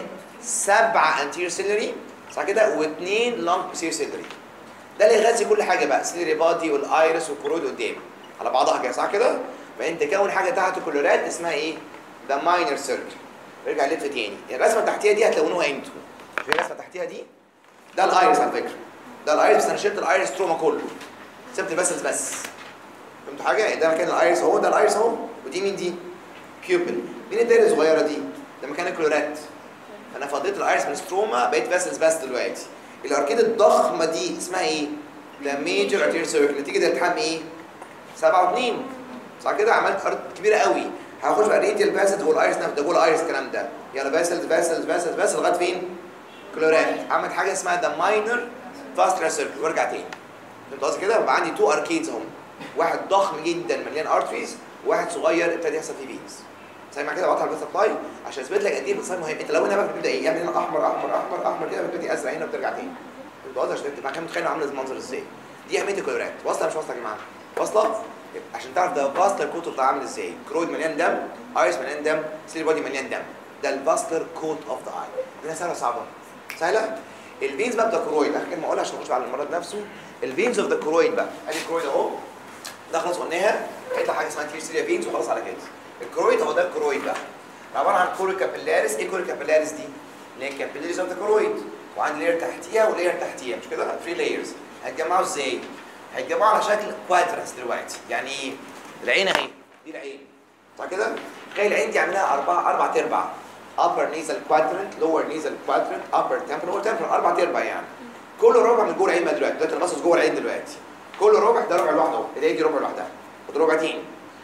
سبعه انتيريور سيلري صح كده واثنين لونج بوستيريور سيلري ده اللي يغذي كل حاجه بقى سيلري بادي والايرس والكرويد قدام على بعضها كده صح كده فانت تكون حاجه تحت كلورات اسمها ايه ده ماينر سيركل ارجع لف تاني الرسمه اللي تحتيها دي هتلونوها انتوا في الرسمه تحتيها دي ده الايرس على فكره ده الايرس بس انا شلت الايرس تروما كله سبت البسلز بس فهمتوا حاجه ده مكان الايرس اهو ده الايرس اهو ودي مين دي كيوبل مين الدايره الصغيره دي ده مكان الكلورات انا فضيت الايرس من ستروما بقيت فاسلز بس دلوقتي الاركيد الضخمه دي اسمها ايه ده ميجر ارتيريال سيركل نتيجه التحام ايه 7 و2 صح كده عملت ارض كبيره قوي هخش بقى ريديال باسلز والايرس نفس ده جوه الايرس الكلام ده يلا باسلز باسلز باسلز باسلز لغايه فين كلورات عملت حاجه اسمها ده ماينر فاسكولار سيركل وارجع تاني فهمت قصدي كده يبقى عندي تو اركيدز هم واحد ضخم جدا مليان ارتريز وواحد صغير ابتدى يحصل فيه فينز زي ما كده بقطع البيت سبلاي عشان اثبت لك قد ايه البيت مهم انت لو هنا بقى بتبدا ايه يعمل هنا احمر احمر احمر احمر كده بتبتدي ازرق هنا وبترجع تاني فهمت قصدي عشان تبقى كده متخيل عامل المنظر ازاي دي اهميه الكلورات واصله مش واصله يا جماعه واصله عشان تعرف ده فاستر كوت بتاع عامل ازاي كرويد مليان دم ايرس مليان دم سيل بودي مليان دم ده الفاستر كوت اوف ذا اي دي سهله صعبه سهله الفينز بقى بتاع كرويد اخر كلمه اقولها عشان نخش على المرض نفسه الفينز اوف ذا كرويد بقى ادي الكرويد اهو ده خلاص قلناها هيطلع حاجه اسمها تيرسيريا فينز وخلاص على كده الكرويد هو ده الكرويد بقى عباره عن كوري كابيلاريس ايه كوري كابيلاريس دي اللي هي كابيلاريز اوف ذا كرويد وعندي لير تحتيها ولير تحتيها مش كده 3 لايرز هتجمعوا ازاي هيتجمعوا على شكل كوادرانس دلوقتي يعني ايه العين اهي دي العين صح كده تخيل العين دي عاملاها اربع اربع ارباع upper nasal quadrant lower nasal quadrant upper temporal lower temporal اربع ارباع يعني كل ربع من جوه العين بقى دلوقتي دلوقتي انا باصص جوه العين دلوقتي كل ربع ده ربع لوحده اهو الايه دي ربع لوحدها وده ربع تاني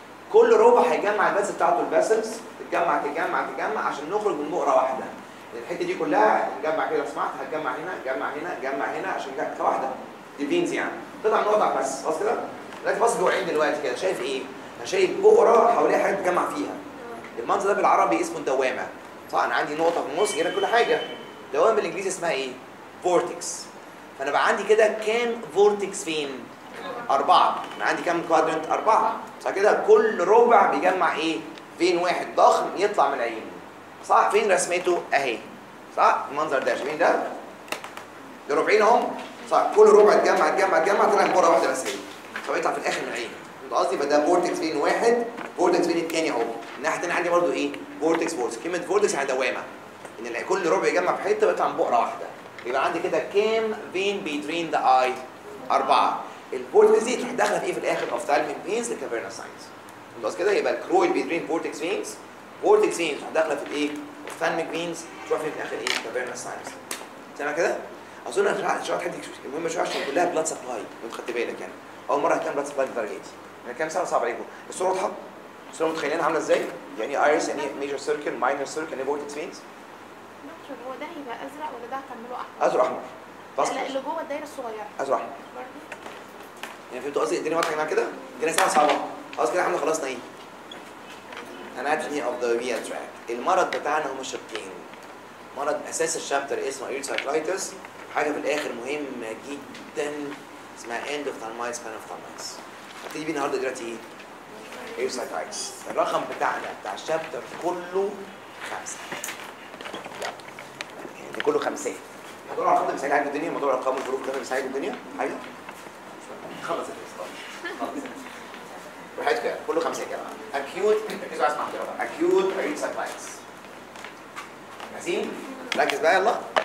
كل ربع هيجمع الباس بتاعته الباسلز تتجمع تتجمع تتجمع عشان نخرج من نقره واحده الحته دي كلها نجمع كده لو سمحت هتجمع هنا جمع هنا جمع هنا عشان جمع واحده دي فينز يعني تطلع نقطه بس خلاص كده دلوقتي باصص جوه العين دلوقتي كده شايف ايه؟ انا شايف بقره حواليها حاجه بتجمع فيها المنظر ده بالعربي اسمه الدوامه صح انا عندي نقطه في النص هنا كل حاجه دوامه بالانجليزي اسمها ايه؟ فورتكس فانا بقى عندي كده كام فورتكس فين؟ أربعة أنا عندي كام كوادرنت؟ أربعة صح كده كل ربع بيجمع إيه؟ فين واحد ضخم يطلع من العين صح فين رسمته؟ أهي صح المنظر ده شايفين ده؟ ده ربعين اهم صح كل ربع اتجمع اتجمع اتجمع طلع مره واحده بس هي فبيطلع في الاخر من العين فهمت قصدي فده فورتكس فين واحد فورتكس فين الثاني اهو الناحيه الثانيه عندي برضو ايه؟ فورتكس فورتكس كلمه فورتكس يعني دوامه ان الع- كل ربع يجمع في حته ويطلع من بقره واحده يبقى عندي كده كام فين بيترين ذا اي؟ اربعه الفورتكس دي تروح داخله في ايه في الاخر؟ اوفتالميك فينز لكافيرنا ساينز خلاص كده يبقى الكرويد بيترين فورتكس فينز فورتكس فينز تروح داخله في الايه؟ اوفتالميك فينز تروح في الاخر ايه؟ كافيرنا ساينز سامع كده؟ اظن انا شرحت شرحت حته المهم شرحت عشان كلها بلاد سبلاي لو خدت بالك يعني اول مره هتكلم بلاد سبلاي بالدرجه دي يعني كام سنه صعب عليكم الصوره واضحه؟ الصوره متخيلينها عامله ازاي؟ يعني ايه ايرس يعني ايه ميجر سيركل ماينر سيركل يعني ايه فورتكس فينز دكتور هو ده هيبقى ازرق ولا ده هكمله احمر؟ ازرق احمر لا فاصل اللي جوه الدايره الصغيره ازرق احمر برضه يعني فهمتوا قصدي الدنيا واضحه يا جماعه كده؟ الدنيا سهله صعبه خلاص كده احنا خلصنا ايه؟ anatomy of the VL tract المرض بتاعنا هم شقين مرض اساس الشابتر اسمه ear حاجه في الاخر مهمه جدا اسمها end of thalmitis span of thalmitis هبتدي بيه النهارده دلوقتي ايه؟ ear الرقم بتاعنا بتاع الشابتر كله خمسه يلا. يعني كله خمسات موضوع الارقام ده بيساعد الدنيا موضوع الارقام والحروف ده بيساعد الدنيا حاجه خلص الاسطوانه خلص وحياتك كده كله خمسه كده اكيوت ركزوا على اسمع كده اكيوت ايريد سايكلايتس جاهزين؟ ركز بقى يلا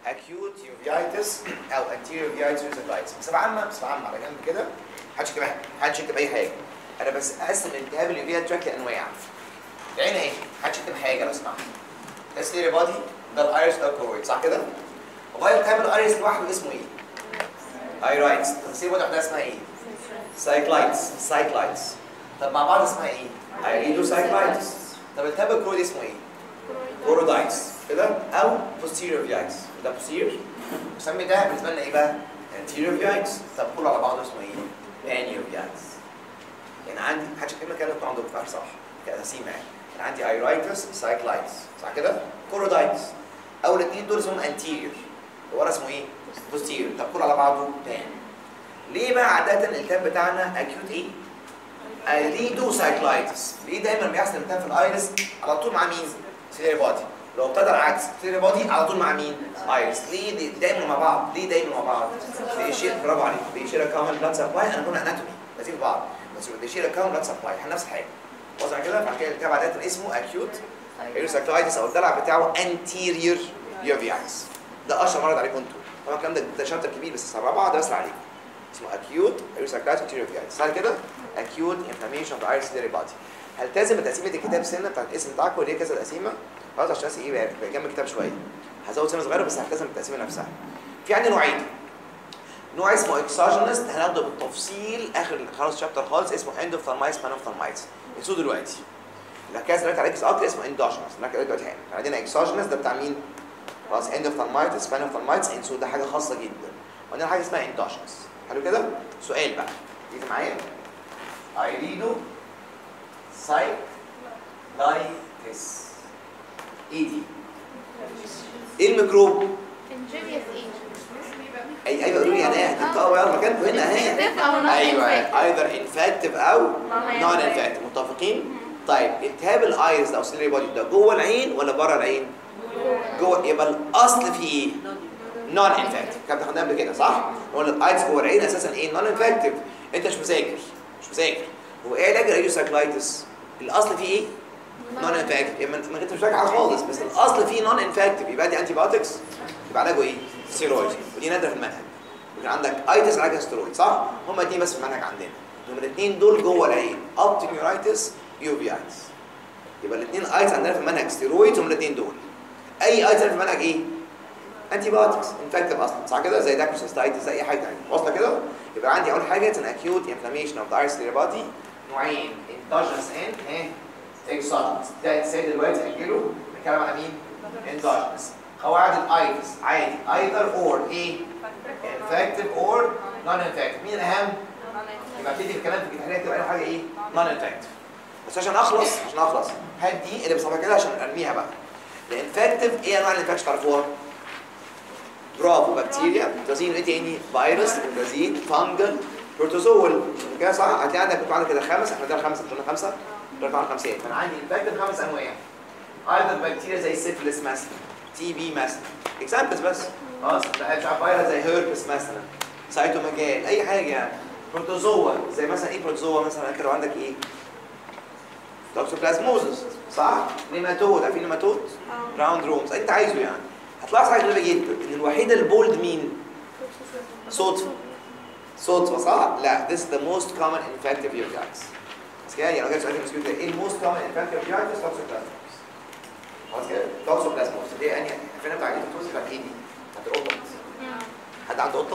acute uveitis او anterior uveitis uveitis بصفه عامه بصفه عامه على جنب كده محدش يكتب أي- محدش يكتب اي حاجه انا بس اقسم الالتهاب اليوفيا تراك لانواع العين اهي محدش يكتب حاجه لو سمحت ده ستيري بادي ده الايرس ده الكورويد صح كده؟ وبعدين تعمل الايرس لوحده اسمه ايه؟ ايرايتس طب ستيري بادي لوحدها اسمها ايه؟ سايكلايتس سايكلايتس طب مع بعض اسمها ايه؟ ايريدو سايكلايتس طب التهاب الكرويد اسمه ايه؟ كورودايتس كده او posterior uveitis ده posterior مسمي ده بالنسبه لنا ايه بقى؟ anterior uveitis طب كله على بعضه اسمه ايه؟ anterior uveitis يعني عندي محدش كلمه كده انتوا عندكم فعلا صح كتقسيمه يعني انا عندي ايرايتس سايكلايتس صح كده؟ كورودايتس اول الاثنين دول اسمهم anterior اللي ورا اسمه ايه؟ posterior طب كله على بعضه تاني ليه بقى عاده الالتهاب بتاعنا acute ايه؟ ايريدو سايكلايتس ليه دايما بيحصل التهاب في الايرس على طول مع مين؟ سيلري بادي لو ابتدى العكس سيلري بادي على طول مع مين؟ ايرس ليه دي- دايما مع بعض؟ ليه دايما مع بعض؟ بيشير برافو عليك بيشير كومن بلاد سبلاي انا كنا اناتومي لازم بعض بس بيشير كومن بلاد سبلاي احنا نفس الحاجه وضع كده فعشان كده الالتهاب عاده اسمه اكيوت ايروسايكلايتس او الدلع بتاعه انتيريور يوفيايتس ده اشهر مرض عليكم انتوا طبعا الكلام ده ده شابتر كبير بس سبع بعض بس عليكم اسمه acute erythrocytitis anterior سهل كده acute inflammation of the iris ciliary body هلتزم بتقسيمه الكتاب سنه بتاعت الاسم بتاعكم اللي هي كذا تقسيمه خلاص عشان بس ايه بقى بقى جنب الكتاب شويه هزود سنه صغيره بس هلتزم بالتقسيمه نفسها في عندي نوعين نوع اسمه اكسوجينس هناخده بالتفصيل اخر خلاص شابتر خالص اسمه اندوفثالمايتس مانوفثالمايتس انسوه دلوقتي الكاس اللي عليك اكتر اسمه اندوجينس هنركز دلوقتي هنا عندنا اكسوجينس ده بتاع مين؟ خلاص اندوفثالمايتس مانوفثالمايتس انسوه ده حاجه خاصه جدا وعندنا حاجه اسمها اندوجينس حلو كده؟ سؤال بقى تيجي معايا ايريدو سايكلايتس ايه دي؟ ايه الميكروب؟ Injurious agent. اي ايوه قولوا لي انا ايه هتبقى يلا مكانكم هنا اهي Infective أو non ايوه infective. ايذر انفكتيف او Non نون infective. انفكتيف متفقين؟ طيب التهاب الايرس او سيلري بودي ده جوه العين ولا بره العين؟ جوه يبقى الاصل فيه ايه؟ نون انفكتيف كان خدناها قبل كده صح؟ نقول الايرس جوه العين اساسا ايه؟ نون انفكتيف انت مش مذاكر مش مذاكر هو ايه علاج الايوسايكلايتس؟ الاصل فيه ايه؟ نون انفكتيف يبقى انت ما انت مش فاكر حاجه خالص بس الاصل فيه نون انفكتيف يبقى دي انتي بايوتكس يبقى علاجه ايه؟ ستيرويد ودي نادره في المنهج يبقى عندك ايتس علاجها ستيرويد صح؟ هما اتنين بس في المنهج عندنا هما الاثنين دول جوه العين اوبتيميورايتس يوفيايتس يبقى الاثنين ايتس عندنا في المنهج ستيرويد هما الاثنين دول اي ايتس في المنهج ايه؟ انتي بايوتكس انفكتيف اصلا صح كده زي داكروسيستايتس زي اي حاجه ثانيه واصله كده يبقى عندي اول حاجه ان اكيوت انفلاميشن اوف ذا ايرس بادي نوعين اندوجينس اند ايه اكسوجينس ده اتسال دلوقتي اجله بنتكلم على مين اندوجينس قواعد الايتس عادي ايذر اور ايه انفكتيف اور نون انفكتيف مين الاهم يبقى ابتدي الكلام في التحليل تبقى اي حاجه ايه نون انفكتيف بس عشان اخلص عشان اخلص هات دي اللي بصفها كده عشان ارميها بقى الانفكتيف ايه انواع الانفكشن تعرفوها برافو بكتيريا بروتوزين ايه تاني فيروس بروتوزين فانجل بروتوزول كده صح هتلاقي عندك كنت عندك كده خمس احنا ده خمسه مش قلنا خمسه دول عندنا خمسين فانا عندي انفكتيف خمس انواع ايضا بكتيريا زي سيفلس مثلا تي بي مثلا اكزامبلز بس خلاص لا مش عارف فيروس زي هيربس مثلا سايتوميجال اي حاجه يعني بروتوزوا زي مثلا ايه بروتوزوا مثلا كده عندك ايه توكسوبلازموزس صح نيماتود عارفين نيماتود راوند رومز انت عايزه يعني هتلاحظ حاجه غريبه جدا ان الوحيده البولد مين صدفه صدفه صح لا this is the most common infective uveitis بس كده يعني لو جبت سؤال في المسكين ده ايه الموست common infective uveitis توكسوبلازموزس خلاص كده توكسوبلازموزس دي يعني الفيلم بتاع التوكسوس بتاعت ايه دي بتاعت القطط حد عنده قطه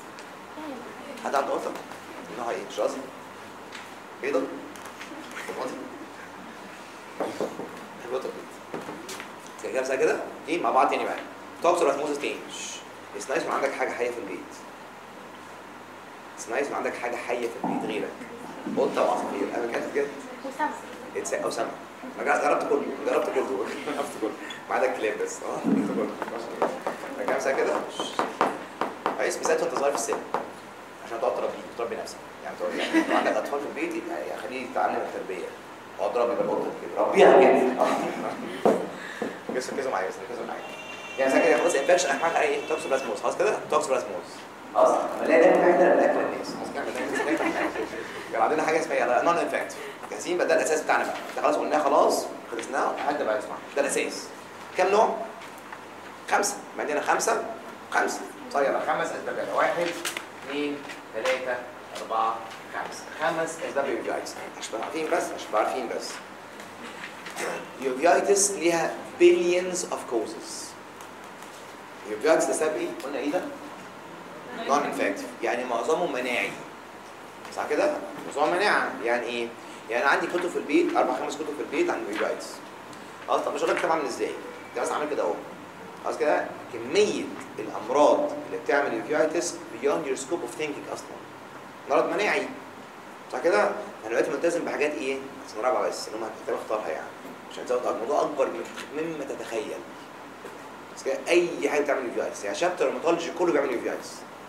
حد عنده قطه نوعها ايه مش راسي بيضه طماطم القطه كده كده بس كده ايه مع بعض تاني بقى توكسوبلازموزس تاني بس نايس ما عندك حاجه حيه في البيت بس نايس ما عندك حاجه حيه في البيت غيرك قطه وعصافير انا كاتب كده وسمك. اتس او سمك انا جربت كله جربت كله جربت كله ما عدا الكلاب بس اه جربت كله انا كام سنه كده كويس بالذات وانت صغير في السن عشان تقعد تربيه تربي نفسك يعني تقعد يعني لو عندك اطفال في البيت يعني خليه يتعلم التربيه اقعد ربي بالقطه كده ربيها كده بس ركزوا معايا بس ركزوا معايا يعني مثلا كده خلاص انفكشن اهم حاجه ايه توكسوبلازموز خلاص كده توكسوبلازموز خلاص لا لا حاجه من الاكل الناس خلاص كده ده كان عندنا حاجه اسمها نون انفكتيف جاهزين بقى ده الاساس بتاعنا بقى ده خلاص قلناه خلاص خلصناه حد بقى يسمع ده الاساس كام نوع؟ خمسه عندنا خمسه خمسه طيب يلا خمس اسباب يلا واحد اثنين ثلاثه اربعه خمسه خمس اسباب يوفيايتس عشان تبقوا عارفين بس عشان تبقوا عارفين بس يوفيايتس ليها billions of causes يوفيايتس ده سبب ايه؟ قلنا ايه ده؟ نون انفكتيف يعني معظمه مناعي صح كده؟ معظمه مناعه يعني ايه؟ يعني عندي كتب في البيت اربع خمس كتب في البيت عن اليوفيايتس خلاص طب مش هقول لك كتاب عامل ازاي؟ انت بس عامل كده اهو خلاص كده كميه الامراض اللي بتعمل يوفيايتس beyond your scope of thinking اصلا مرض مناعي صح كده؟ انا دلوقتي ملتزم بحاجات ايه؟ سنه رابعه بس اللي هم هتحتاج اختارها يعني عشان تزود الموضوع اكبر من- مما تتخيل بس كده اي حاجه بتعمل يوفيايتس يعني شابتر روماتولوجي كله بيعمل يوفيايتس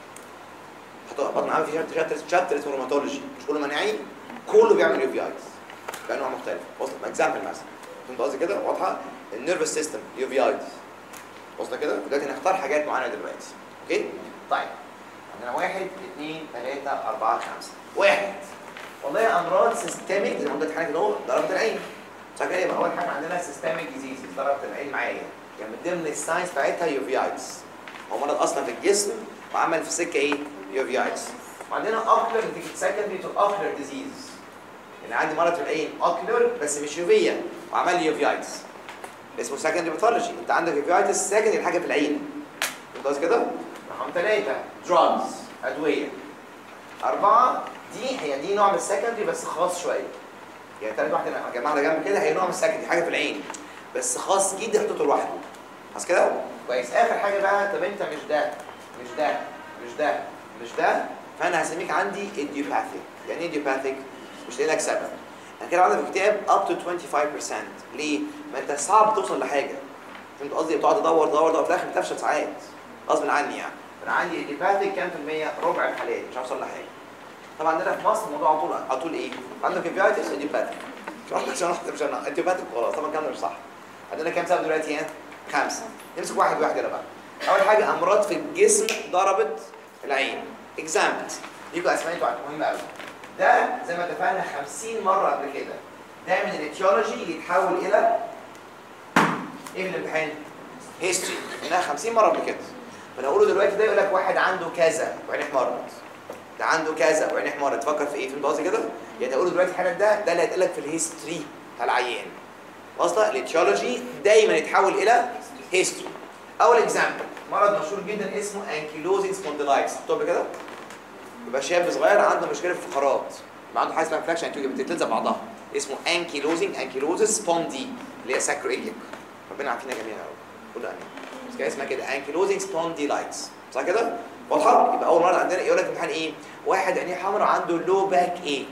هتقبض معاه في شابتر شابتر شابتر اسمه روماتولوجي مش كله مناعي كله بيعمل يوفيايتس بانواع مختلفه وصلت اكزامبل مثلا فهمت قصدي كده واضحه النيرفس سيستم يوفيايتس وصلت كده دلوقتي هنختار حاجات معينه دلوقتي اوكي طيب عندنا واحد اثنين ثلاثة أربعة خمسة واحد والله أمراض سيستميك زي ما قلت لك كده اهو ضربة العين صح كده يبقى أول حاجة عندنا سيستميك ديزيز ضربة العين معايا يعني من ضمن الساينس بتاعتها يوفيايتس هو مرض أصلا في الجسم وعمل في السكة إيه؟ يوفيايتس وعندنا أكلر نتيجة سكندري تو أكلر ديزيز يعني عندي مرض في العين أكلر بس مش يوفيا وعمل لي يوفيايتس اسمه سكندري باثولوجي انت عندك يوفيايتس سكندري حاجه في العين فهمت قصدي كده؟ رقم ثلاثة دراجز أدوية أربعة دي هي دي نوع من السكندري بس خاص شوية يعني تالت واحدة أنا جمعها جنب كده هي نوع من السكندري حاجة في العين بس خاص جدا حطيته لوحده خلاص كده؟ كويس آخر حاجة بقى طب أنت مش ده مش ده مش ده مش ده فأنا هسميك عندي idiopathic يعني ايه idiopathic؟ مش لاقي لك سبب انا كده عندي في الكتاب up to 25% ليه؟ ما انت صعب توصل لحاجه فهمت قصدي بتقعد تدور تدور تدور في الاخر بتفشل ساعات غصب عني يعني فانا عندي ايديباثيك كام في المية؟ ربع الحالات مش هوصل لحاجه طبعا عندنا في مصر الموضوع على طول على طول ايه؟ عندك انفيايتس ايديباثيك مش واحد عشان واحد مش انا ايديباثيك خلاص طبعا الكلام ده مش صح عندنا كام سبب دلوقتي ها؟ خمسه نمسك واحد واحد كده بقى اول حاجه امراض في الجسم ضربت العين اكزامبل يبقى اسماء انتوا عارفين مهمه قوي ده زي ما اتفقنا 50 مره قبل كده ده من الاتيولوجي اللي يتحول الى ايه في الامتحان؟ هيستوري هنا 50 مره قبل كده فانا اقوله دلوقتي ده يقول لك واحد عنده كذا وعينيه احمرت ده عنده كذا وعينيه احمرت تفكر في ايه فهمت قصدي كده؟ يعني اقوله دلوقتي حالا ده ده اللي هيتقال لك في الهيستوري بتاع العيان واصله الاتيولوجي دايما يتحول الى هيستوري اول اكزامبل مرض مشهور جدا اسمه انكيلوزينج سبونديلايتس شفتوه قبل كده؟ يبقى شاب صغير عنده مشكله في الفقرات يبقى عنده حاجه اسمها فلاكشن تيجي بتتلزق بعضها اسمه انكيلوزنج انكيلوزس سبوندي اللي هي ساكرويليك ربنا عارفينها جميعا قوي كلها امين بس كده اسمها كده انكيلوزنج سبونديلايتس صح كده؟ واضحه؟ يبقى اول مره عندنا يقول لك امتحان ايه؟ واحد عينيه حمراء عنده لو باك ايك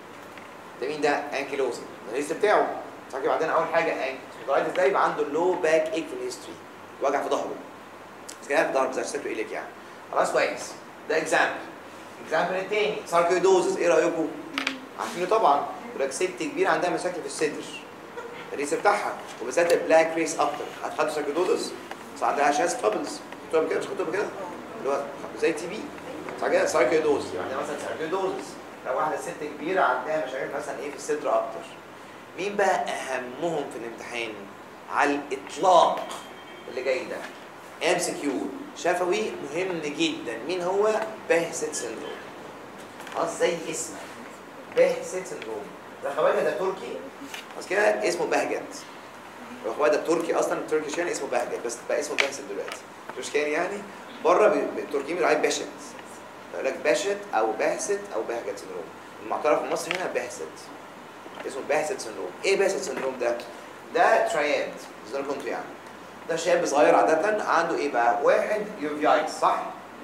ده مين ده؟ انكيلوزنج ده الليست بتاعه صح كده عندنا اول حاجه سبونديلايتس ده يبقى عنده لو باك ايك في الهيستوري وجع في ظهره بس كده في ظهره زي ساكرويليك يعني خلاص كويس ده اكزامبل اكزامبل التاني ساركويدوزس ايه رايكم؟ عارفينه طبعا يقول لك ست كبيره عندها مشاكل في الصدر الريس بتاعها وبالذات البلاك ريس اكتر هتحط ساركويدوزس بس عندها شاس بابلز كتبوا كده مش كتبوا كده اللي هو زي تي بي صح كده ساركويدوزس يعني مثلا ساركويدوزس لو واحده ست كبيره عندها مشاكل مثلا ايه في الصدر اكتر مين بقى اهمهم في الامتحان على الاطلاق اللي جاي ده ام سي كيو شفوي مهم جدا مين هو بهست سندروم خلاص زي اسمه بهست سندروم ده خواجه ده تركي بس كده اسمه بهجت هو خواجه ده تركي اصلا التركي يعني اسمه بهجت بس بقى اسمه بهست دلوقتي مش كان يعني بره التركيين بيقولوا عليه بشت يقول لك بشت او بهست او بهجت سندروم المعترف في مصر هنا بهست اسمه بهست سندروم ايه بهست سندروم ده ده ترياد زي ما كنتوا يعني ده شاب صغير عادة عنده ايه بقى؟ واحد يوفيايتس صح؟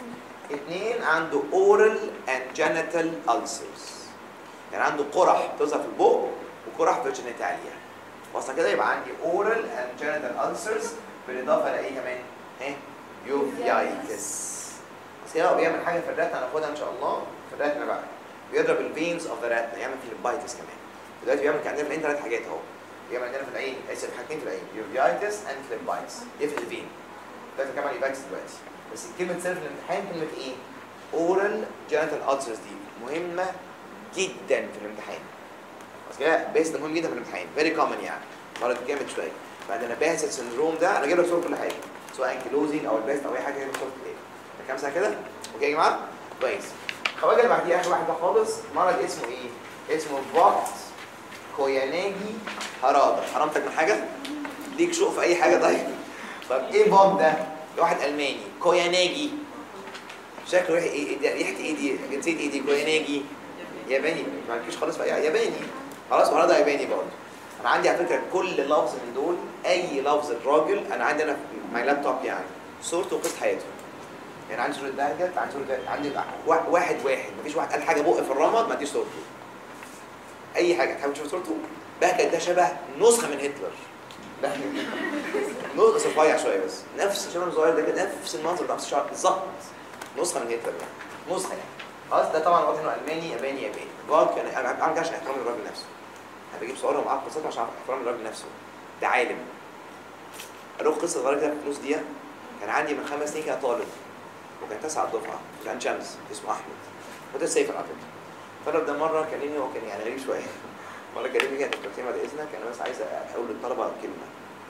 اثنين عنده اورال اند جينيتال ulcers يعني عنده قرح بتظهر في البق وقرح في الجينيتاليا وصل كده يبقى عندي اورال اند جينيتال ulcers بالاضافه لايه كمان؟ ايه؟ يوفيايتس بس كده هو بيعمل حاجه في الراتنا هناخدها ان شاء الله في الراتنا بقى بيضرب الفينز اوف ذا راتنا يعمل فيليبايتس كمان دلوقتي بيعمل عندنا في العين ثلاث حاجات اهو بيعمل عندنا في العين اسف حاجتين في العين يوفيايتس اند فليبايتس يقفل الفين ده كمان يباكس دلوقتي بس كلمه سر في الامتحان كلمه ايه؟ اورال جينيتال ulcers دي مهمه جدا في الامتحان بس كده بيس ده مهم جدا في الامتحان فيري كومن يعني مرض جامد شويه بعدين باسل سندروم ده انا جايب لك صور كل حاجه سواء انكلوزنج او البيست او اي حاجه جايب لك صور كتير كام سنه كده اوكي يا جماعه كويس الخواجه اللي بعديه اخر واحد ده خالص مرض اسمه ايه اسمه فوكت كوياناجي هراده حرمتك من حاجه ليك شوق في اي حاجه طيب طب ايه فوك ده ده واحد الماني كوياناجي شكله ريحه ايه ده ريحه ايه دي جنسيه ايه دي كوياناجي ياباني ما عندكيش خالص بقى ياباني خلاص هراده ياباني برضه انا عندي على فكره كل لفظ من دول اي لفظ الراجل انا عندي انا في ماي لابتوب يعني صورته وقصه حياته يعني عندي صوره بهجت عندي صوره عندي وا- واحد واحد مفيش واحد قال حاجه بق في الرمد ما اديش صورته اي حاجه تحب تشوف صورته بهجت ده شبه نسخه من هتلر بهجت نسخه رفيع شويه بس نفس الشباب الصغير ده كده نفس المنظر نفس الشعر بالظبط نسخه من هتلر يعني نسخه يعني خلاص ده طبعا واضح انه الماني ياباني ياباني جاد كان انا بعمل كده عشان احترام الراجل نفسه انا بجيب صورهم ومعاه قصته عشان احترام الراجل نفسه ده عالم اروح قصه الراجل ده في نص دقيقه كان عندي من خمس سنين كده طالب وكان تسعة دفعه في عين شمس اسمه احمد وده سيف على فكره الطالب ده مره كلمني هو كان يعني غريب شويه مره كلمني كده دكتور بعد اذنك انا بس عايز اقول للطلبه كلمه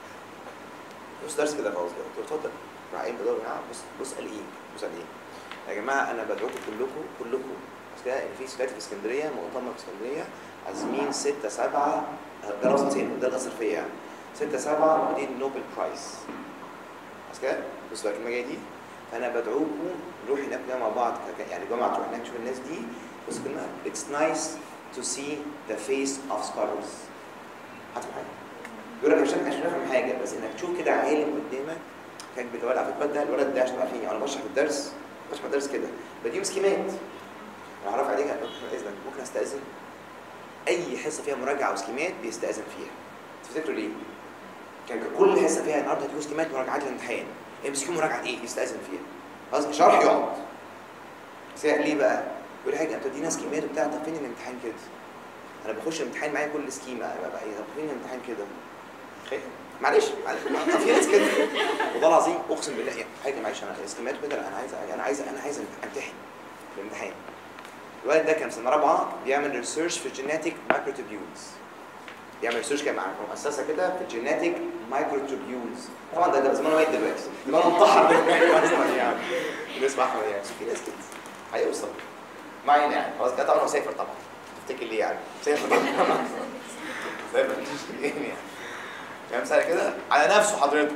بص درس كده خلاص كده قلت له اتفضل راح قايم بدور معاه بص بص قال ايه بص قال ايه يا جماعه انا بدعوكم كلكم كلكم بس كده ان في سكات في اسكندريه مؤتمر في اسكندريه عازمين 6 7 ده لفظ تاني ده الأثر فيا يعني 6 7 واخدين نوبل برايز بس كده بص بقى الكلمه جايه دي فانا بدعوكم نروح هناك كده مع بعض ك- يعني جمعه تروح هناك تشوف الناس دي بص الكلمه اتس نايس تو سي ذا فيس اوف scholars هتفهم حاجه بيقول لك عشان عشان افهم حاجه بس انك تشوف كده عالم قدامك كان بالولد على فكره ده الولد ده عشان عارفين انا بشرح الدرس بشرح الدرس كده بديهم سكيمات انا هعرف عليك اذنك ممكن استاذن اي حصه فيها مراجعه وسكيمات بيستاذن فيها تفتكروا ليه؟ كان كل حصه فيها النهارده هتجيبوا سكيمات مراجعات الامتحان ام سي كيو مراجعه ايه؟ يستاذن فيها خلاص شرح يقعد بس هي ليه بقى؟ يقول لي حاجه انت تدينا سكيمات وبتاع طب فين الامتحان كده؟ انا بخش الامتحان معايا كل سكيمه أنا بقى إيه؟ طب فين الامتحان كده؟ خير معلش معلش ما- في ناس كده والله العظيم اقسم بالله يعني حاجه معلش انا سكيمات كده انا عايز انا عايز انا عايز امتحن في الامتحان الولد ده كان في سنه رابعه بيعمل ريسيرش في الجينيتيك مايكروتوبيولز بيعمل ريسيرش كده مع مؤسسه كده في الجينيتيك مايكروتوبيولز طبعا ده ده زمانه ميت دلوقتي زمانه انتحر دلوقتي اصلا يعني بنسمع احمد يعني بس في ناس كده هيوصل ما علينا يعني خلاص ده طبعا هو سافر طبعا تفتكر ليه يعني سافر طبعا سافر مش يعني فاهم سهل كده على نفسه حضرتك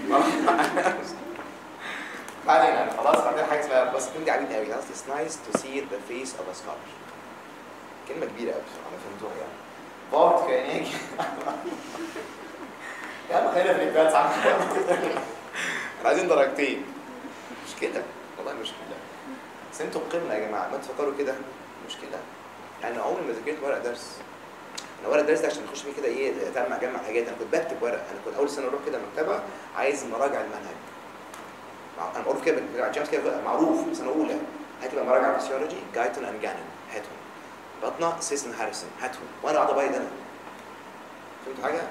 بعدين يعني خلاص بعدين حاجه اسمها بس كلمه دي عجبتني قوي خلاص it's nice to see the face of a scholar كلمه كبيره قوي بصراحه انا فهمتوها يعني بارت كانيك يا عم خلينا في البيت احنا عايزين درجتين مش كده والله مش كده بس انتوا القمه يا جماعه ما تفكروا كده مشكله يعني عمري ما ذاكرت ورق درس انا ورق الدرس ده عشان اخش فيه كده ايه اجمع اجمع حاجات انا كنت بكتب ورق انا كنت اول سنه اروح كده مكتبه عايز مراجع المنهج مع- انا معروف كده بتاع جيمس كده معروف في سنه اولى هتبقى مراجعه فيسيولوجي جايتون اند جانن هاتهم بطنه سيسن هاريسون هاتهم وانا قاعد ابيض انا فهمتوا حاجه؟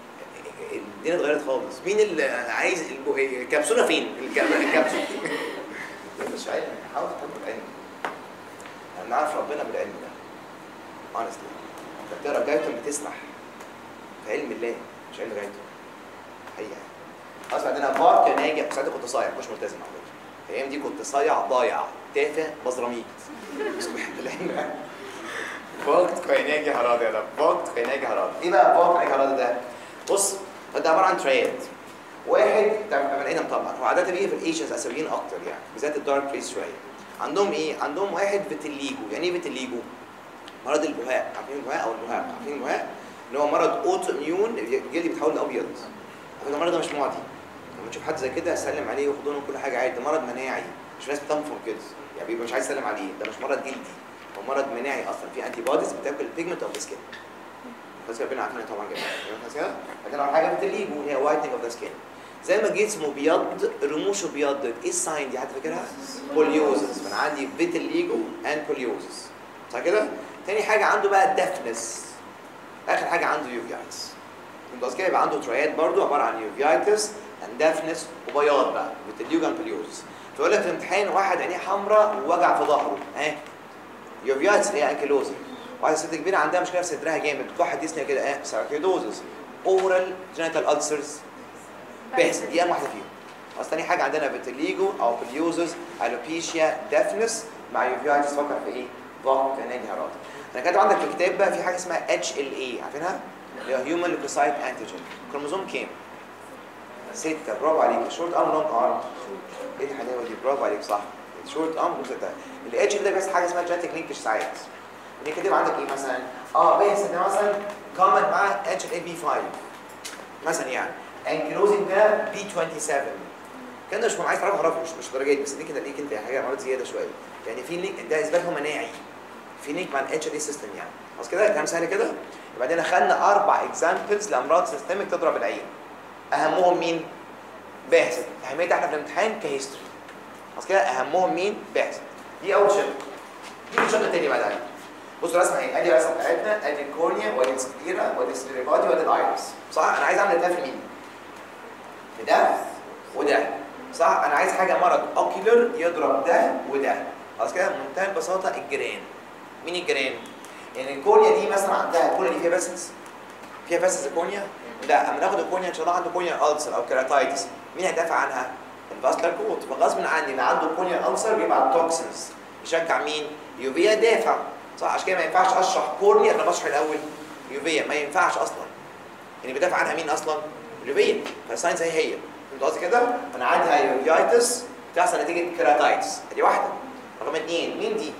الدنيا اتغيرت خالص مين اللي عايز الب- الكبسوله فين؟ الك- الكبسوله ده مش علم حاول تكون بالعلم انا نعرف ربنا بالعلم ده honestly انت بتقرا جايتون بتسرح في علم الله مش علم جايتون حقيقه خلاص بعدين بار كان ناجح ساعتها كنت صايع مش ملتزم على فكره الايام دي كنت صايع ضايع تافه بزراميط بس بحب العلم وقت كايناجي هرادي ده وقت كايناجي هرادي ايه بقى وقت كايناجي هرادي ده بص ده عباره عن ترياد واحد ده بني ادم طبعا هو عاده بيجي في الايشنز اسيويين اكتر يعني بالذات الدارك بليس شويه عندهم ايه عندهم واحد فيتيليجو يعني ايه فيتيليجو مرض البهاء عارفين البهاء او البهاء عارفين البهاء اللي هو مرض اوتو اميون الجلد بيتحول لابيض هذا المرض ده مش معدي لما تشوف حد زي كده سلم عليه وخدونه كل حاجه عادي ده مرض مناعي مش ناس بتنفر كده يعني بيبقى مش عايز يسلم عليه ده مش مرض جلدي هو مرض مناعي اصلا في انتي بوديز بتاكل البيجمنت اوف ذا سكين بس ربنا عارفينها طبعا جدا بس كده لكن اول حاجه بتليجو هي وايتنج اوف ذا سكين زي ما جسمه بيض رموشه بيضت ايه الساين دي حد فاكرها؟ بوليوزس فانا عندي فيتيليجو اند بوليوزس صح كده؟ تاني حاجه عنده بقى الدفنس اخر حاجه عنده يوفيايتس يبقى كده يبقى عنده تريات برضو عباره عن يوفيايتس اندفنس وبياض بقى فيتيليجو اند بوليوزس فيقول لك في الامتحان واحد عينيه حمراء ووجع في ظهره ها يوفيايتس اللي هي انكيلوزا واحده ست كبيره عندها مشكله في صدرها جامد واحد يسنى كده اه ساركيدوزس اورال جينيتال ألسرز بس دي اهم واحده فيهم اصل تاني حاجه عندنا فيتيليجو او بليوزز الوبيشيا ديفنس مع يوفيايتس فكر في ايه؟ ضغط كناني هرات انا كاتب عندك في الكتاب بقى في حاجه اسمها اتش ال اي عارفينها؟ اللي هو هيومن ليكوسايت انتيجين كروموزوم كام؟ ستة برافو عليك شورت ارم لونج ارم ايه الحلاوه دي برافو عليك صح شورت ارم وستة الاتش ده بس حاجه اسمها جينيتك لينكج ساعات يعني كاتب عندك ايه مثلا اه بس ده مثلا كومن مع اتش ال بي 5 مثلا يعني انكلوزنج ده بي 27 كان مش عايز تعرف اعرفه مش مش درجات بس دي كده ليك انت حاجه مرات زياده شويه يعني في لينك ده اثبات هو مناعي في لينك مع الاتش ال سيستم يعني خلاص كده كلام سهل كده وبعدين خدنا اربع اكزامبلز لامراض سيستميك تضرب العين اهمهم مين؟ باحث اهميتها احنا في الامتحان كهيستوري خلاص كده اهمهم مين؟ باحث دي اول شق دي الشق الثاني بعدها بصوا الرسمه اهي ادي الرسمه بتاعتنا ادي الكورنيا وادي السكليرا وادي السكليرابادي وادي الايرس صح انا عايز اعمل ده في مين؟ في ده وده صح انا عايز حاجه مرض اوكيولر يضرب ده وده خلاص كده بمنتهى البساطه الجيران مين الجيران؟ يعني الكورنيا دي مثلا عندها الكورنيا دي فيها باسلز فيها باسلز الكورنيا لا اما ناخد الكورنيا ان شاء الله عنده كورنيا ألسر او كيراتايتس مين هيدافع عنها؟ الفاسكولار كوت فغصب عني اللي عنده كورنيا ألسر بيبعت توكسنز يشجع مين؟ يوفيا دافع صح عشان كده ما ينفعش اشرح كورنيا انا بشرح الاول يوفيا ما ينفعش اصلا يعني بيدافع عنها مين اصلا؟ اليوفيا فالساينس هي هي فهمت قصدي كده؟ انا عندي يوفيايتس بتحصل نتيجه كيراتايتس ادي واحده رقم اثنين مين دي؟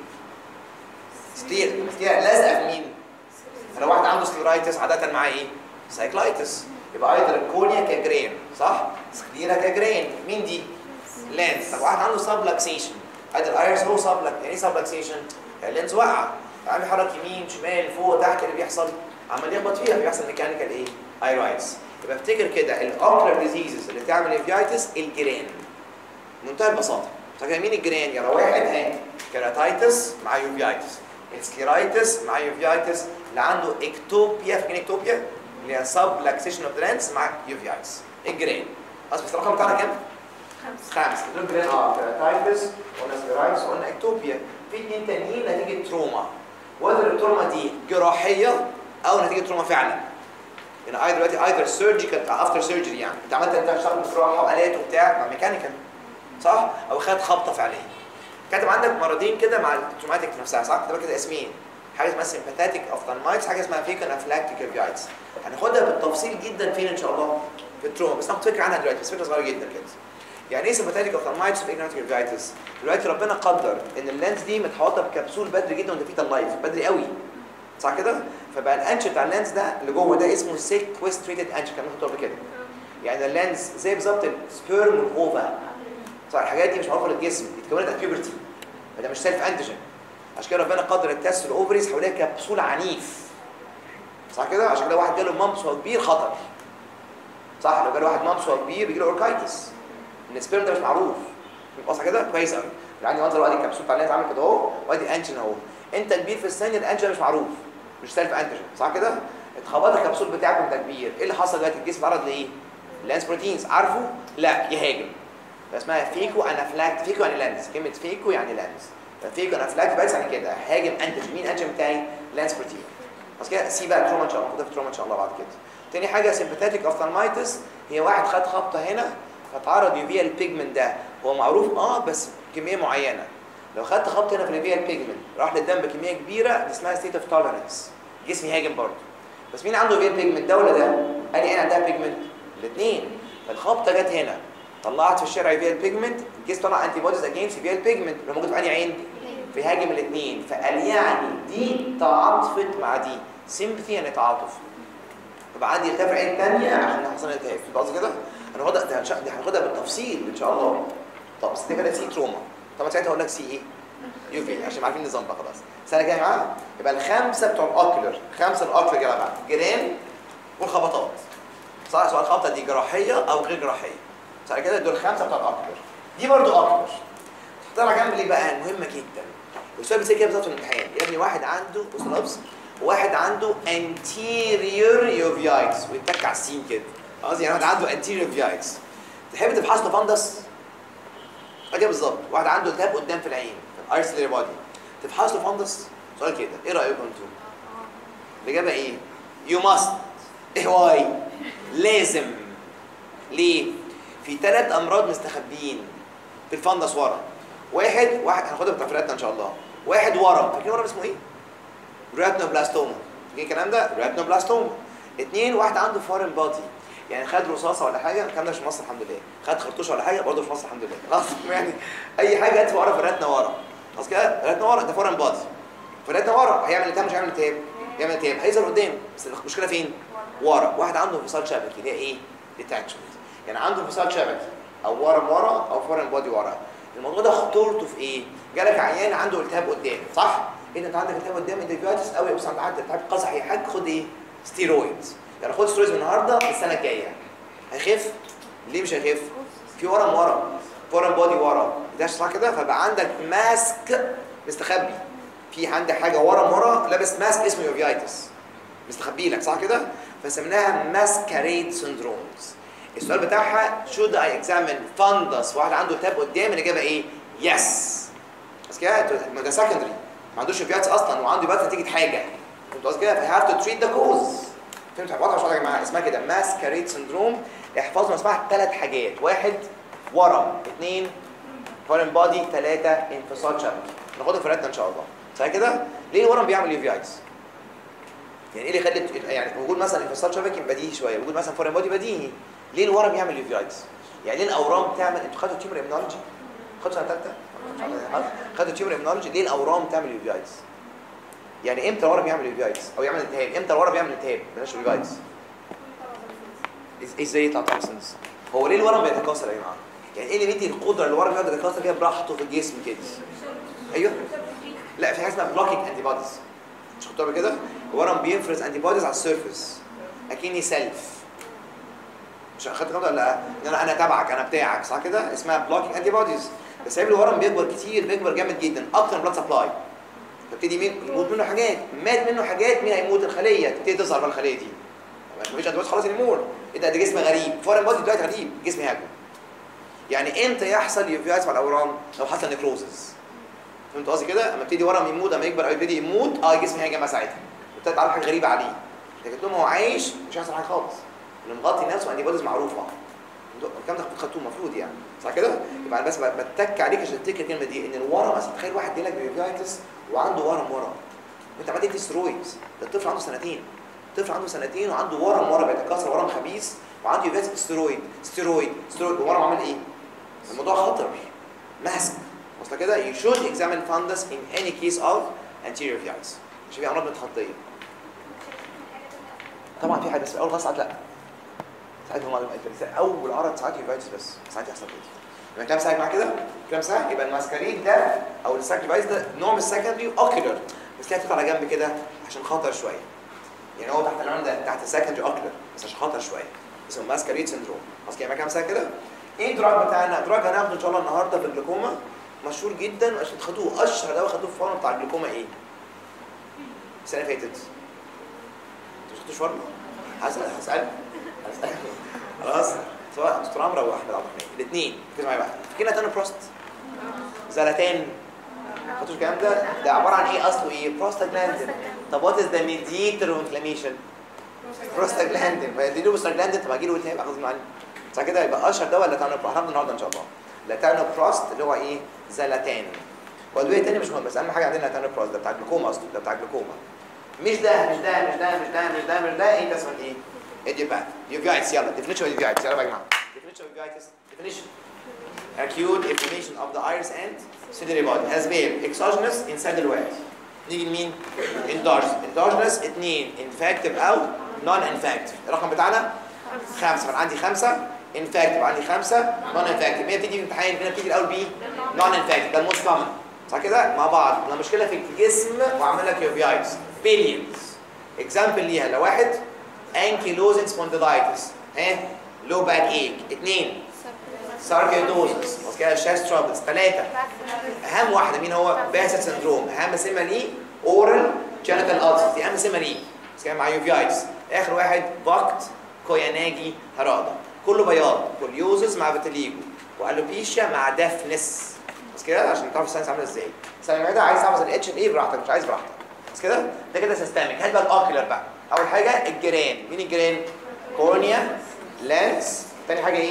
ستير ستير لازقه في مين؟ لو واحد عنده سكليرايتس عاده معاه ايه؟ سايكلايتس يبقى ايضا الكورنيا كجرين صح؟ سكليرا كجرين مين دي؟ لينس طب واحد عنده سبلكسيشن ادي الايرس هو سبلك يعني ايه سبلكسيشن؟ يعني اللينس وقع عم يحرك يمين شمال فوق تحت اللي بيحصل عمال يخبط فيها بيحصل ميكانيكال ايه؟ ايرايتس يبقى افتكر كده الاوكلر ديزيزز اللي تعمل انفيايتس الجرين منتهى البساطه طب مين الجرين؟ يلا واحد اهي كيراتايتس مع يوفيايتس السكيرايتس مع يوفيايتس اللي عنده اكتوبيا فاكرين اكتوبيا؟ اللي هي سب لاكسيشن اوف لانس مع يوفيايتس الجرين خلاص بس الرقم بتاعنا كام؟ خمسة خمسه دول جرين اه كيراتايتس قلنا سكيرايتس قلنا اكتوبيا في اثنين تانيين نتيجه تروما وذر التروما دي جراحيه او نتيجه تروما فعلا يعني اي دلوقتي ايذر سيرجيكال افتر سيرجري يعني انت عملت انت اشتغلت في جراحه والات وبتاع مع ميكانيكال صح او خد خبطه فعليه كاتب عندك مرضين كده مع التروماتيك نفسها صح كاتب كده اسمين حاجه اسمها سيمباثيك اوفتالمايتس حاجه اسمها فيكن افلاكتيك افيايتس هناخدها بالتفصيل جدا فين ان شاء الله في التروما بس ناخد فكره عنها دلوقتي بس فكره صغيره جدا كده يعني ايه سيمباثيك اوفتالمايتس وفيكن افلاكتيك افيايتس دلوقتي ربنا قدر ان اللينز دي متحوطه بكبسول بدري جدا وانت فيتا لايف بدري قوي صح كده فبقى الانش بتاع اللينز ده اللي جوه ده اسمه سيكويستريتد انش كان مكتوب قبل كده يعني اللينز زي بالظبط السبيرم والاوفا صح الحاجات دي مش معروفه للجسم دي اتكونت ات بيوبرتي فده مش سيلف انتيجين عشان كده ربنا قدر التست الاوفريز حواليها كبسول عنيف صح كده عشان كده واحد جاله مامس وهو كبير خطر صح لو جاله واحد مامس وهو كبير بيجي له اوركايتس ان السبيرم ده مش معروف يبقى صح كده كويس قوي عندي منظر وادي الكبسول بتاع اللينز عامل كده اهو وادي انتيجين اهو انت كبير في السن الانتيجين مش معروف مش سيلف انتيجين صح كده اتخبط الكبسول بتاعك وانت كبير ايه اللي حصل دلوقتي الجسم اتعرض لايه لانس بروتينز عارفه لا يهاجم اسمها فيكو انافلاكت فيكو يعني لانس كلمه فيكو يعني لانس فيكو انافلاكت بس يعني كده هاجم انتيجين مين انتيجين بتاعي لانس بروتين بس كده سي بقى تروما ان شاء الله خدها في تروما ان شاء الله بعد كده تاني حاجه سيمباثيك اوفتالمايتس هي واحد خد خبطه هنا فتعرض يوفيا البيجمنت ده هو معروف اه بس كميه معينه لو خدت خبط هنا في اليوفيا البيجمنت راح للدم بكميه كبيره دي اسمها ستيت اوف توليرنس الجسم يهاجم برضه بس مين عنده يوفيا البيجمنت ده ولا ده؟ انهي عين عندها بيجمنت؟ الاثنين فالخبطه جت هنا طلعت في الشارع يوفيا البيجمنت الجسم طلع انتي بوديز اجينست يوفيا البيجمنت اللي موجود في انهي عين؟ بيهاجم الاثنين فقال يعني دي تعاطفت مع دي سيمبثي يعني تعاطف يبقى عندي التاف عين ثانيه عشان حصل التهاب في قصدي كده هناخدها دي هنش- دي هناخدها بالتفصيل ان شاء الله طب بس دي كده سي تروما طب ساعتها هقول لك سي ايه؟ يوفي عشان عارفين النظام بقى خلاص السنه الجايه معاها يبقى الخمسه بتوع الاوكلر خمسه الاوكلر يا جماعه جيران والخبطات صح سواء الخبطه دي جراحيه او غير جراحيه صح كده دول خمسه بتوع الاوكلر دي برضو اوكلر تحطها على جنب ليه بقى مهمه جدا والسؤال بيصير كده بالظبط في الامتحان يا ابني واحد عنده بص لفظ واحد عنده anterior uveitis ويتك على السين كده قصدي يعني واحد عنده anterior uveitis تحب تفحص له فندس اجي بالظبط واحد عنده التهاب قدام في العين في الارسلري بودي تفحص له فندس سؤال كده ايه رايكم انتوا الاجابه ايه يو ماست ايه واي لازم ليه في ثلاث امراض مستخبيين في الفندس ورا واحد واحد هناخدها بتاع فرقتنا ان شاء الله واحد ورم فاكرين ورم اسمه ايه؟ ريتنوبلاستوما فاكرين الكلام ده؟ ريتنوبلاستوما اثنين واحد عنده فورن بادي يعني خد رصاصه ولا حاجه الكلام ده مش في مصر الحمد لله خد خرطوش ولا حاجه برضه مش في مصر الحمد لله خلاص يعني اي حاجه جت ورا في الريتنا ورا خلاص كده الريتنا ورا ده فورن بادي فالريتنا ورا هيعمل التهاب مش هيعمل التهاب يعمل التهاب هيظهر قدام بس المشكله فين؟ ورا واحد عنده انفصال شبكي اللي هي ايه؟ ديتاتشمنت يعني عنده انفصال شبكي او ورم ورا او فورن بادي ورا الموضوع ده خطورته في ايه؟ جالك عيان عنده التهاب قدام صح؟ إيه انت عندك التهاب قدام انت فيتس قوي بس عندك التهاب قزحي يا حاج خد ايه؟ ستيرويدز يعني خد ستيرويدز من النهارده السنه الجايه هيخف؟ ليه مش هيخف؟ في ورم ورا فورن بادي ورا ده صح كده فبقى عندك ماسك مستخبي في عندك حاجه ورم ورا لابس ماسك اسمه يوفيايتس مستخبي لك صح كده؟ فسميناها ماسكاريد سندرومز السؤال بتاعها should I examine fundus واحد عنده تاب قدام الاجابه ايه؟ يس بس كده ما ده سكندري ما عندوش يوفياتس اصلا وعنده يوفياتس نتيجه حاجه فهمت قصدي كده؟ فهاف تو تريت ذا كوز فهمت واضحه مش واضحه يا جماعه اسمها كده ماسكاريد سندروم احفظوا اسمها ثلاث حاجات واحد ورم اثنين فورن بادي ثلاثه انفصال شبكي ناخدها في ريتنا ان شاء الله صح كده؟ ليه الورم بيعمل يوفياتس؟ يعني ايه اللي يخلي يعني وجود مثلا انفصال شبكي بديهي شويه وجود مثلا فورن بادي بديهي ليه الورم يعمل يوفيايتس؟ يعني ليه الاورام تعمل انتوا خدتوا تيومر امنولوجي؟ خدتوا سنه ثالثه؟ خدتوا تيومر امنولوجي ليه الاورام تعمل يوفيايتس؟ يعني امتى الورم يعمل يوفيايتس او يعمل التهاب؟ امتى الورم يعمل التهاب؟ بلاش يوفيايتس إز- ازاي يطلع توكسنز؟ هو ليه الورم بيتكاثر يا جماعه؟ يعني ايه اللي بيدي القدره الورم يقعد يتكاثر كده براحته في الجسم كده؟ ايوه لا في حاجه اسمها بلوكينج انتي بوديز مش خدتوا قبل كده؟ الورم بيفرز انتي بوديز على السيرفيس اكني سيلف مش اخدت كده ولا لا؟ ان انا انا تبعك انا بتاعك صح كده؟ اسمها بلوكينج انتي بوديز بس سايب الورم بيكبر كتير بيكبر جامد جدا اكتر من بلاد سبلاي تبتدي مين يموت منه حاجات مات منه حاجات مين هيموت الخليه تبتدي تظهر بقى الخليه دي مفيش ادوات خلاص يمور ايه ده ده جسم غريب فورن بودي دلوقتي غريب جسم هاجم يعني امتى يحصل يوفيايتس مع الاورام لو حصل نيكروزز فهمت قصدي كده اما يبتدي ورم يموت اما يكبر او يبتدي يموت اه الجسم هيهاجم بقى ساعتها وابتدت تعرف حاجه غريبه عليه لكن طول ما هو عايش مش هيحصل حاجه خالص اللي مغطي نفسه انتي بوديز معروفه الكلام ده خدتوه المفروض يعني صح كده؟ يبقى انا بس بتك عليك عشان تفتكر الكلمه دي ان الورم اصلا تخيل واحد جالك بيوفيايتس وعنده ورم ورا انت عمال تدي سترويدز ده الطفل عنده سنتين طفل عنده سنتين وعنده ورم ورا بيتكاثر ورم خبيث وعنده يوفيايتس سترويد سترويد سترويد الورم عمل ايه؟ الموضوع خطر ماسك وصل كده you should examine fundus in any case of anterior uveitis عشان في امراض متخطيه طبعا في حاجه بس في اول خالص ساعات لا ساعات هم اول عرض ساعات يوفيتس بس ساعات يحصل كده يبقى كام ساعه مع كده كام ساعه يبقى الماسكارين ده او الساكريفايس ده نوع من السكندري اوكيولر بس ليه هتطلع على جنب كده عشان خطر شويه يعني هو تحت العنوان ده تحت السكندري اوكيولر بس عشان خطر شويه اسمه ماسكارين سندروم خلاص كده يبقى كام ساعه كده ايه الدراج بتاعنا دراج هناخده ان شاء الله النهارده في الجلوكوما مشهور جدا عشان خدوه اشهر دواء خدوه في فارما بتاع الجلوكوما ايه السنه اللي فاتت انتوا ما خدتوش فارما هسال هسال هسال خلاص سواء دكتور عمرو او احمد عبد الرحمن الاثنين ركزوا معايا بقى فاكرين تانو بروست زلاتان خدتوش الكلام ده ده عباره عن ايه اصله ايه بروستاجلاندين طب وات از ذا ميديتور اوف انفلاميشن بروستاجلاندين فيديله بروستاجلاندين طب هجيله التهاب غصب عني صح كده يبقى اشهر دواء لاتانو بروست هناخده النهارده ان شاء الله لاتانو بروست اللي هو ايه زلاتان وادويه تانية مش مهم بس اهم حاجه عندنا لاتانو بروست ده بتاع الجلوكوما اصله ده بتاع الجلوكوما مش ده مش ده مش ده مش ده مش ده مش ده انت اسمك ايه؟ اديوباث يوفيايتس يلا definition of uveitis يلا بقى يا جماعه definition of uveitis definition acute inflammation of the iris and ciliary body اسباب exogenous inside الواد نيجي لمين؟ endogenous endogenous اثنين infective او non infective الرقم بتاعنا خمسه فانا عندي خمسه infective عندي خمسه non infective هي بتيجي في الامتحان هنا بتيجي الاول بي non infective ده الموست كومن صح كده؟ مع بعض لو مشكله في الجسم واعمل لك يوفيايتس billions اكزامبل ليها لو واحد انكيلوزنج سبونديلايتس ها لو باك ايك اثنين ساركيدوزس بس كده شاست ترابلز ثلاثه اهم واحده مين هو باسل سندروم اهم سمه ليه اورال جينيتال التس دي اهم سمه ليه بس كده مع يوفيايتس اخر واحد فاكت كوياناجي هرادا كله بياض كوليوزس مع فيتيليجو والوبيشيا مع دافنس بس كده عشان تعرف الساينس عامله ازاي الساينس كده عايز تعرف الاتش ان ايه براحتك مش عايز براحتك بس كده ده كده سيستميك هات بقى الاوكيولر بقى اول حاجه الجيران مين الجيران كورنيا لانس تاني حاجه ايه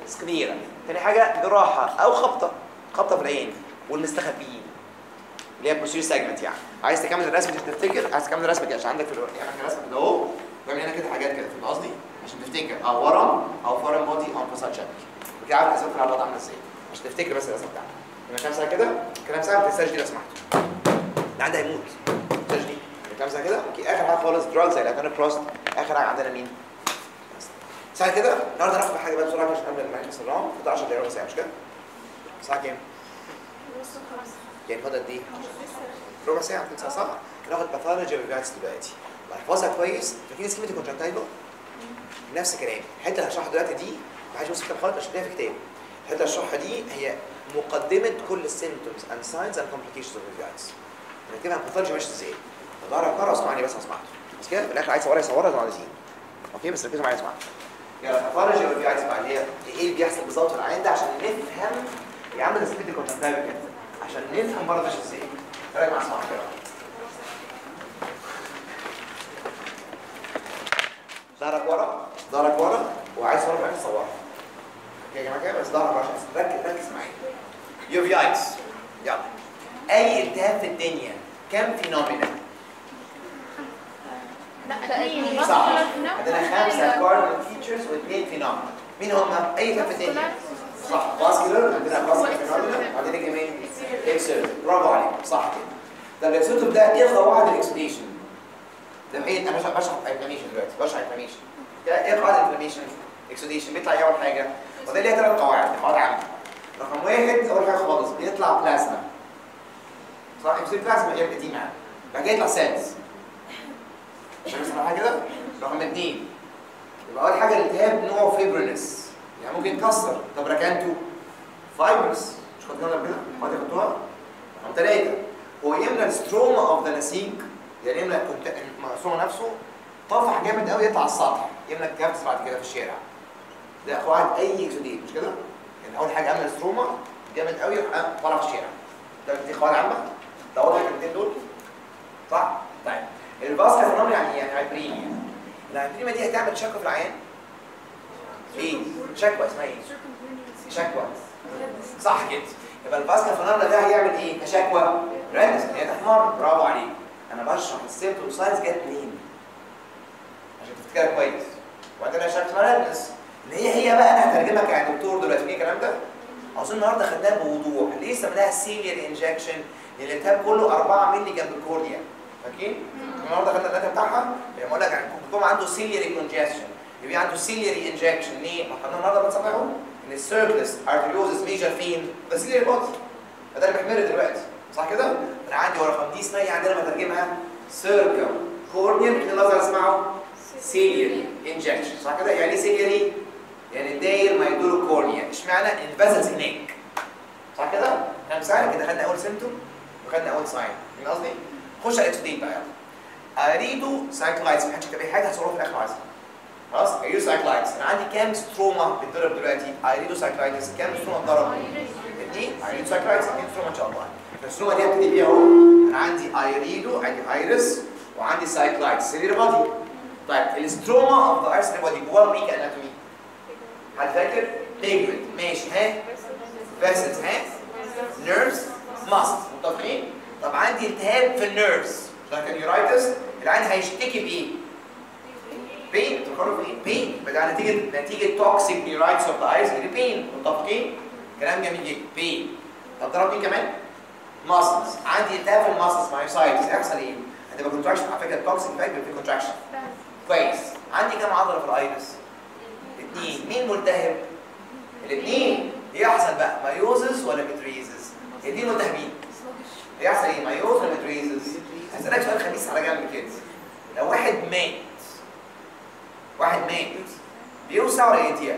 سكليرا تاني حاجه جراحه او خبطه خبطه في العين والمستخبيين اللي هي بروسير سيجمنت يعني عايز تكمل الرسمه دي تفتكر عايز تكمل الرسمه دي عشان عندك في الورق يعني عندك رسمه كده اهو بعمل هنا كده حاجات كده فاهم قصدي عشان تفتكر او ورم او فورن بودي او فاساد شكل وكده عارف الاسباب على الوضع عامل ازاي عشان تفتكر بس الرسمه بتاعتك يبقى كام ساعه كده كلام ساعه ما تنساش دي لو سمحت العيان ده هيموت ما تنساش دي يبقى كام ساعه كده اوكي اخر حاجه خالص دراجز زي الاتانيك بروست اخر حاجه عندنا مين ساعه كده النهارده هناخد حاجه بقى بسرعه عشان قبل ما نخلص الرام فضل 10 دقايق ربع ساعه مش كده؟ الساعه كام؟ يعني فاضل قد ايه؟ ربع ساعه تلت ساعه صح؟ هناخد باثولوجي ريجاردز دلوقتي واحفظها كويس فاكرين سكيمه الكونتراكتايلو؟ نفس الكلام الحته اللي هشرحها دلوقتي دي ما حدش يبص في كتاب خالص عشان في كتاب الحته اللي هشرحها دي هي مقدمه كل السيمتومز اند ساينز اند كومبليكيشنز اوف ريجاردز هنكتبها الباثولوجي ماشي ازاي فضهرها مره اسمعني بس اسمعت بس كده في الاخر عايز اصورها يصورها زي ما عايزين اوكي بس ركزوا معايا اسمعوا يلا باثولوجي ريجاردز بقى اللي هي ايه اللي بيحصل بالظبط في العين ده عشان نفهم يا عم ده سكيمه الكونتراكتايلو كده عشان نفهم برضه ماشي ازاي راجع مع اسمعوا كده ظهرك ورا ظهرك ورا وعايز صورة معاك تصورها اوكي يا جماعه كده بس ظهرك ورا عشان ركز ركز معايا يوفيايتس يلا اي التهاب في الدنيا كم فينومينا لا اثنين صح muscular عندنا خمسه كاردينال فيتشرز واثنين فينومينا مين هم اي التهاب في الدنيا صح فاسكولار عندنا فاسكولار فينومينا عندنا كمان اكسيرت برافو عليك صح كده ده الاكسيرت ده ايه قواعد الاكسبليشن ده ايه انا بشرح بشرح انفلاميشن دلوقتي بشرح انفلاميشن ايه قواعد الانفلاميشن اكسوديشن بيطلع ايه اول حاجه وده ليها ثلاث قواعد قواعد عامه رقم واحد اول حاجه خالص بيطلع بلازما صح يصير بلازما هي دي معانا بعد كده يطلع سيلز عشان نسمعها كده رقم اثنين يبقى اول حاجه الالتهاب نوعه فيبرنس يعني ممكن يتكسر طب ركنته فايبرس مش كنت كده كده ما خدتوها رقم ثلاثه هو يملى الستروما اوف ذا نسيج يعني يملى كنت المقسومه نفسه طفح جامد قوي يطلع على السطح يملى الكبس بعد كده في الشارع ده قواعد اي اكسودين مش كده؟ يعني اول حاجه املى الستروما جامد قوي يروح طالع في الشارع ده دي قواعد عامه ده واضح الكلمتين دول صح؟ طيب الباسكا فينومينا يعني يعني هايبريميا الهايبريميا دي هتعمل شكوى في العيان ايه؟ شكوى اسمها ايه؟ شكوى صح كده يبقى الباسكا فينومينا ده هيعمل ايه؟ كشكوى ريدنس هي تحمر برافو عليك انا بشرح السيمتوم ساينس جت منين عشان تفتكرها كويس وعندنا شكل اسمها ريدنس اللي هي هي بقى انا هترجمك يا دكتور دلوقتي في الكلام ده اظن النهارده خدناها بوضوح ليه سميناها سيلير انجكشن الالتهاب كله 4 مللي جنب الكورديا فاكرين النهارده خدنا الداتا بتاعها لما اقول لك كلكم عنده سيليري كونجكشن يبقى عنده سيليري انجكشن ليه ما خدنا النهارده بنصححه ان السيركلس ارتريوزس ميجر فين في السيليري بودي فده اللي بحمله دلوقتي صح كده انا عندي ورقم دي اسمها ايه عندنا بترجمها سيركل كورنيال كده لازم اسمعه سيليري انجكشن صح كده يعني ايه سيليري يعني الداير ما يدور كورنيا اشمعنى الفازلز هناك صح كده كلام سهل كده خدنا اول سيمتوم وخدنا اول ساين فاهم قصدي خش على الاكسودين بقى يلا اريدو سايكلايتس ما حدش كتب اي حاجه هصورها في الاخر عايز خلاص اريدو سايكلايتس انا عندي كام ستروما بتضرب دلوقتي اريدو سايكلايتس كام ستروما اتضرب اثنين اريدو سايكلايتس اثنين ستروما ان شاء الله الستروما دي هبتدي بيها اهو انا عندي ايريدو عندي ايرس وعندي سايكلايتس سرير بادي طيب الستروما اوف ذا ارسنال بادي جواه ميكا اناتومي حد فاكر؟ بيجمنت ماشي ها فاسد ها نيرفز ماست متفقين؟ طب عندي التهاب في النيرفز ده كان يورايتس العين هيشتكي بايه؟ بين تفكروا في ايه؟ بين بدأ نتيجه نتيجه توكسيك نيورايتس اوف ذا ايز بين متفقين؟ كلام جميل جدا بين طب ضرب مين كمان؟ ماسلز عندي التهاب في الماسلز مايوسايتس هيحصل ايه؟ هتبقى كونتراكشن على فكره التوكسيك فاكر في كونتراكشن كويس عندي كام عضله في الايرس؟ اثنين مين ملتهب؟ الاثنين يحصل بقى مايوزس ولا ميتريزس؟ الاثنين ملتهبين يحصل ايه مايوز ولا ميتريزس؟ هسألك سؤال خبيث على جنب كده لو واحد مات واحد مات بيوسع ولا يضيق؟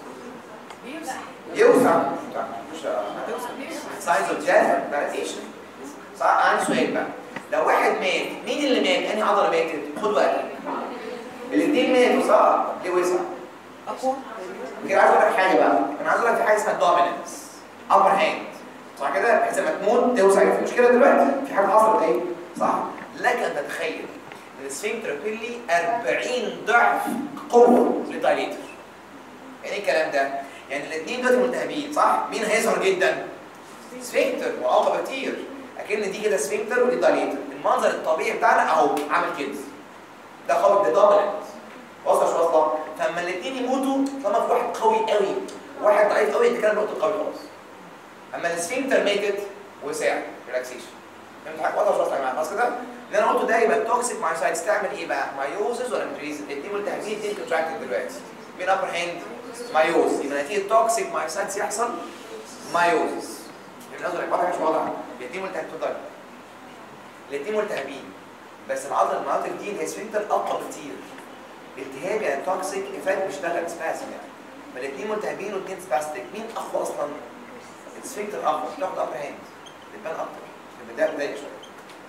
يوسع لا، مش ساينز اوف جاز فاليديشن صح عندي سؤال بقى لو واحد مات مين اللي مات؟ انهي عضله ماتت؟ خد وقتك الاثنين ماتوا صح؟ ليه وسع؟ اقوى كده عايز اقول لك حاجه بقى انا عايز اقول لك في حاجه اسمها دوميننس ابر هاند صح كده بحيث لما تموت توسع في مشكله دلوقتي في حاجه حصلت ايه صح لك ان تتخيل ان السفنكتر بيلي 40 ضعف قوه للدايليتر يعني ايه الكلام ده يعني الاثنين دلوقتي ملتهبين صح مين هيظهر جدا سفنكتر واقوى بكتير اكن دي كده سفنكتر ودي دايليتر المنظر الطبيعي بتاعنا اهو عامل كده ده قوي ده دوميننت واصله مش واصله فلما الاثنين يموتوا طالما في واحد قوي قوي وواحد ضعيف قوي انت كده النقطه قوي خلاص اما السفنكتر ماتت وسع ريلاكسيشن فهمت حاجه واضحه مش واضحه يا جماعه خلاص كده اللي انا قلته ده يبقى التوكسيك مايوسايتس تعمل ايه بقى مايوزز ولا ميتريز الاثنين ملتهبين الاثنين كونتراكتد دلوقتي مين ابر هاند مايوز يبقى نتيجه توكسيك مايوسايتس يحصل مايوزز يبقى نظرك واضحه مش واضحه الاثنين ملتهبين اتفضل الاثنين ملتهبين بس العضله المناطق دي هي سفنكتر اقوى كتير التهاب يعني توكسيك افكت بيشتغل سباسم يعني فالاثنين ملتهبين والاثنين سباستيك مين اقوى اصلا؟ السفنكتر اقوى بتاخد ابر هاند بتبان اكتر البدايه بدايه شويه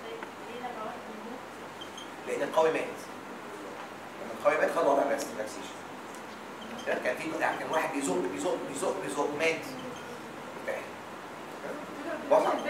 لان القوي مات لما القوي مات خد وضع بس ريلاكسيشن كان في بتاع كان واحد بيزق بيزق بيزق بيزق مات انتهى. واضح؟ خد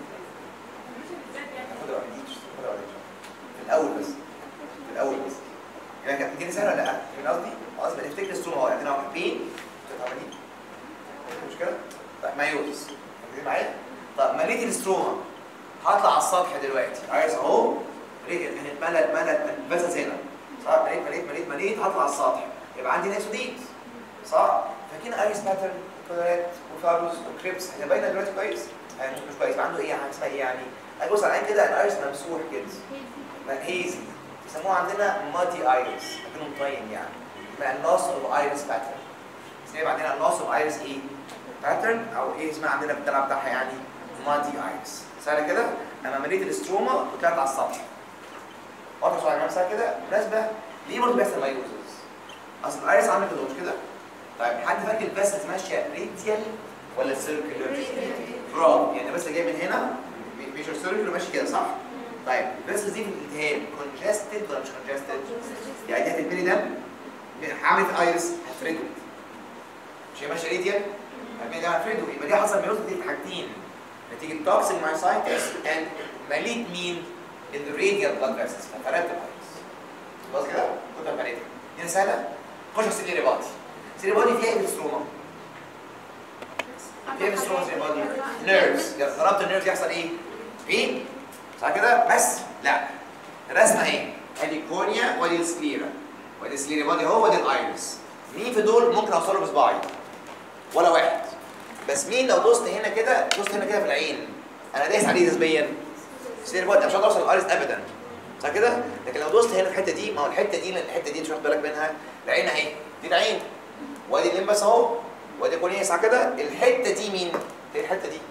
وقت خد وقت في الاول بس في الاول بس يعني كانت دي سهله ولا لا؟ فاهم قصدي؟ خلاص بنفتكر السوم اهو يعني انا واحدين عملين مشكله؟ طيب مايوز فاكرين معايا؟ طب مليت الاستروما هطلع على السطح دلوقتي عايز اهو رجل كانت ملت ملت بس هنا صح مليت مليت مليت مليت هطلع على السطح يبقى عندي ناس وديت صح فاكرين ايريس باترن كولاريت وفاروس وكريبس هي باينه دلوقتي كويس؟ يعني مش كويس يبقى عنده ايه يعني اسمها ايه يعني؟ بص على العين كده الايريس ممسوح كده هيزي يسموه عندنا مادي ايريس لكنه مطين يعني مع اللوس اوف ايريس باترن زي عندنا اللوس اوف ايريس ايه؟ باترن او ايه اسمها عندنا في الدلع بتاعها يعني مادي ايريس سهله كده انا مليت الاستروما وطلعت على السطح واضح شويه نفسها كده بالنسبه ليه برضه بيحصل مايوزز اصل الايريس عامل كده مش كده طيب حد فاكر الباسلز ماشيه ريديال ولا سيركلر برافو يعني بس جاي من هنا ميجر سيركل ماشي كده صح طيب الباسلز دي في الالتهاب كونجستد ولا مش كونجستد يعني دي هتتملي دم عملت ايريس هتفرده مش هي ماشيه ريديال هتتملي دم هتفرده يبقى دي حصل مايوزز دي في حاجتين نتيجه توكسيك مايوسايتس اند مليت مين الراديال بلاد فيسلز ففردت الايريس خلاص كده كنت مليتها دي سهله خش على السيليري بادي السيليري بادي فيها ايه بالستروما فيها بالستروما السيليري بادي نيرفز ضربت النيرفز يحصل ايه بين صح كده بس لا الرسمه ايه ادي كونيا وادي السكليرا وادي السيليري بادي هو وادي الايريس مين في دول ممكن اوصله بصباعي ولا واحد بس مين لو دوست هنا كده دوست هنا كده في العين انا دايس عليه نسبيا السيليري بادي مش هقدر اوصل للايريس ابدا صح كده لكن لو دوست هنا في الحته دي ما هو الحته دي لان الحته دي مش واخد بالك منها العين اهي دي العين وادي الليمبس اهو وادي كونيا صح كده الحته دي مين هي الحته دي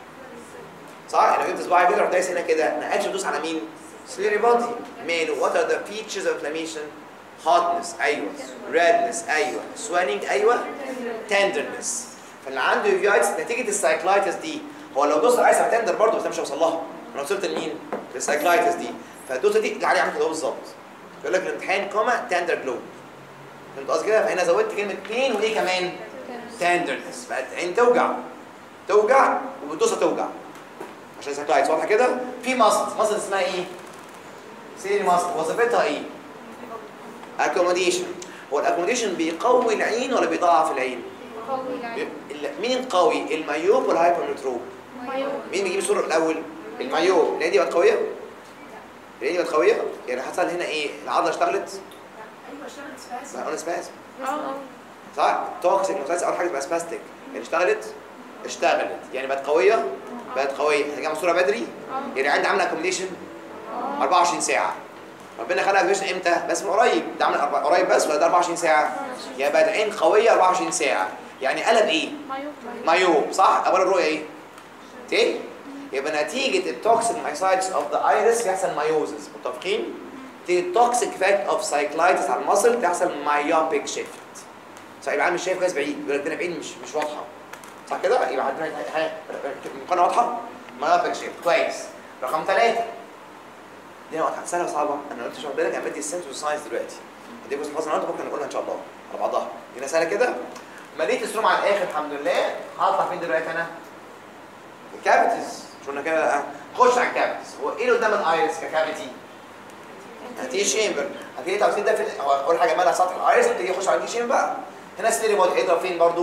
صح انا جبت صباعي كده رحت دايس هنا كده انا اكشن بدوس على مين سليري بادي ماله وات ار ذا فيتشرز اوف انفلاميشن هوتنس ايوه ريدنس ايوه سويننج ايوه تندرنس فاللي عنده يوفيايتس نتيجه السايكلايتس دي هو لو دوست عايز تندر برضه بس أنا مش هوصل لها انا وصلت لمين للسايكلايتس دي فالدوسه دي اللي علي عملت كده بالظبط يقول لك الامتحان كوما تندر جلو فهمت قصدي كده فهنا زودت كلمه بين وايه كمان تندرنس بقت عين توجع توجع والدوسه توجع عشان سايكلايتس واضحه كده في مصل مصل اسمها ايه سيري مصل وظيفتها ايه اكوموديشن هو الاكوموديشن بيقوي العين ولا بيضعف العين بي- ال- مين قوي المايوب ولا الهايبرمتروب مين بيجيب الصوره الاول المايوب العين دي بقت قويه العين دي بقت قويه يعني حصل هنا ايه العضله اشتغلت ايوه اشتغلت سباسم لا قلنا سباسم اه صح توكسيك نوتايتس اول حاجه تبقى سباستيك يعني اشتغلت اشتغلت يعني بقت قويه بقت قويه هنرجع الصوره بدري يعني عندي عامله اكوموديشن 24 ساعه ربنا خلق اكوموديشن امتى بس من قريب ده عامل أربع- قريب بس ولا ده 24 ساعه يعني بقت عين قويه 24 ساعه يعني قلب ايه مايوب مايوب صح اول الرؤيه ايه تاني يبقى نتيجه التوكسيك مايسايتس اوف ذا ايرس بيحصل مايوزس متفقين نتيجه التوكسيك افكت اوف سايكلايتس على المصل تحصل مايوبيك شيفت صح يبقى عامل شايف كويس بعيد يقول لك ده انا بعيد مش مش واضحه صح كده يبقى عندنا حاجه المقارنه واضحه مايوبيك شيفت كويس رقم ثلاثة دي واضحه سهله وصعبه انا قلت مش واخد بالك انا بدي السنس والساينس دلوقتي دي بص خلاص النهارده ممكن نقولها ان شاء الله على بعضها دي سهله كده مليت السروم على الاخر الحمد لله هطلع فين دلوقتي انا الكافيتيز مش قلنا كده آه. خش على الكافيتيز هو ايه اللي قدام الايرس ككافيتي هتيجي شيمبر هتيجي تعرفين ده في ال- هو اول حاجه مالها سطح الايرس تيجي يخش على التي شيمبر بقى هنا ستيري بودي هيضرب فين برضو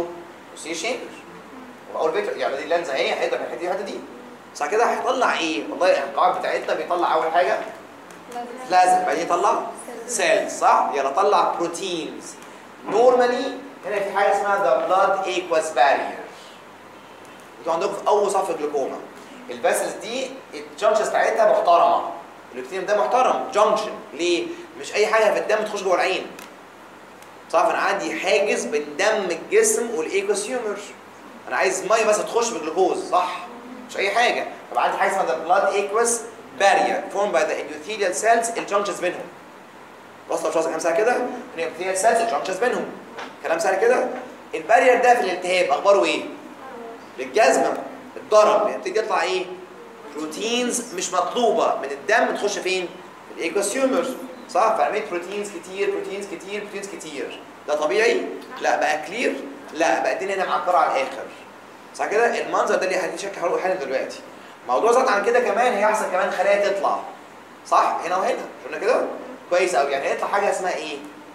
بوستيريور شامبر واول فيكتور يعني دي اللانزا اهي هيقدر من الحته دي الحته دي صح كده هيطلع ايه والله القواعد بتاعتنا بيطلع اول حاجه لازم بعدين يطلع سيلز صح يلا طلع بروتينز نورمالي هنا في حاجه اسمها ذا بلاد ايكواس بارير انتوا عندكم في اول صف جلوكوما الفاسلز دي الجنكشنز بتاعتها محترمه الاكتين ده محترم جنكشن ليه مش اي حاجه في الدم تخش جوه العين صح فانا عندي حاجز بين دم الجسم والايكوسيومر انا عايز ميه بس تخش بالجلوكوز صح مش اي حاجه طب عندي حاجه اسمها the blood aqueous barrier formed by the endothelial cells الجنكشنز بينهم وصل مش واصل كلام سهل كده الانdothelial cells الجنكشنز بينهم كلام سهل كده البارير ده في الالتهاب اخباره ايه للجزمه اتضرب يبتدي يطلع ايه بروتينز مش مطلوبه من الدم تخش فين في الايكوسيومر صح فعملت بروتينز كتير بروتينز كتير بروتينز كتير ده طبيعي لا بقى كلير لا بقى الدنيا هنا معكره على الاخر صح كده المنظر ده اللي هنشكل حلو حالا دلوقتي موضوع زاد عن كده كمان هيحصل كمان خلايا تطلع صح هنا وهنا شفنا كده كويس قوي يعني هيطلع حاجه اسمها ايه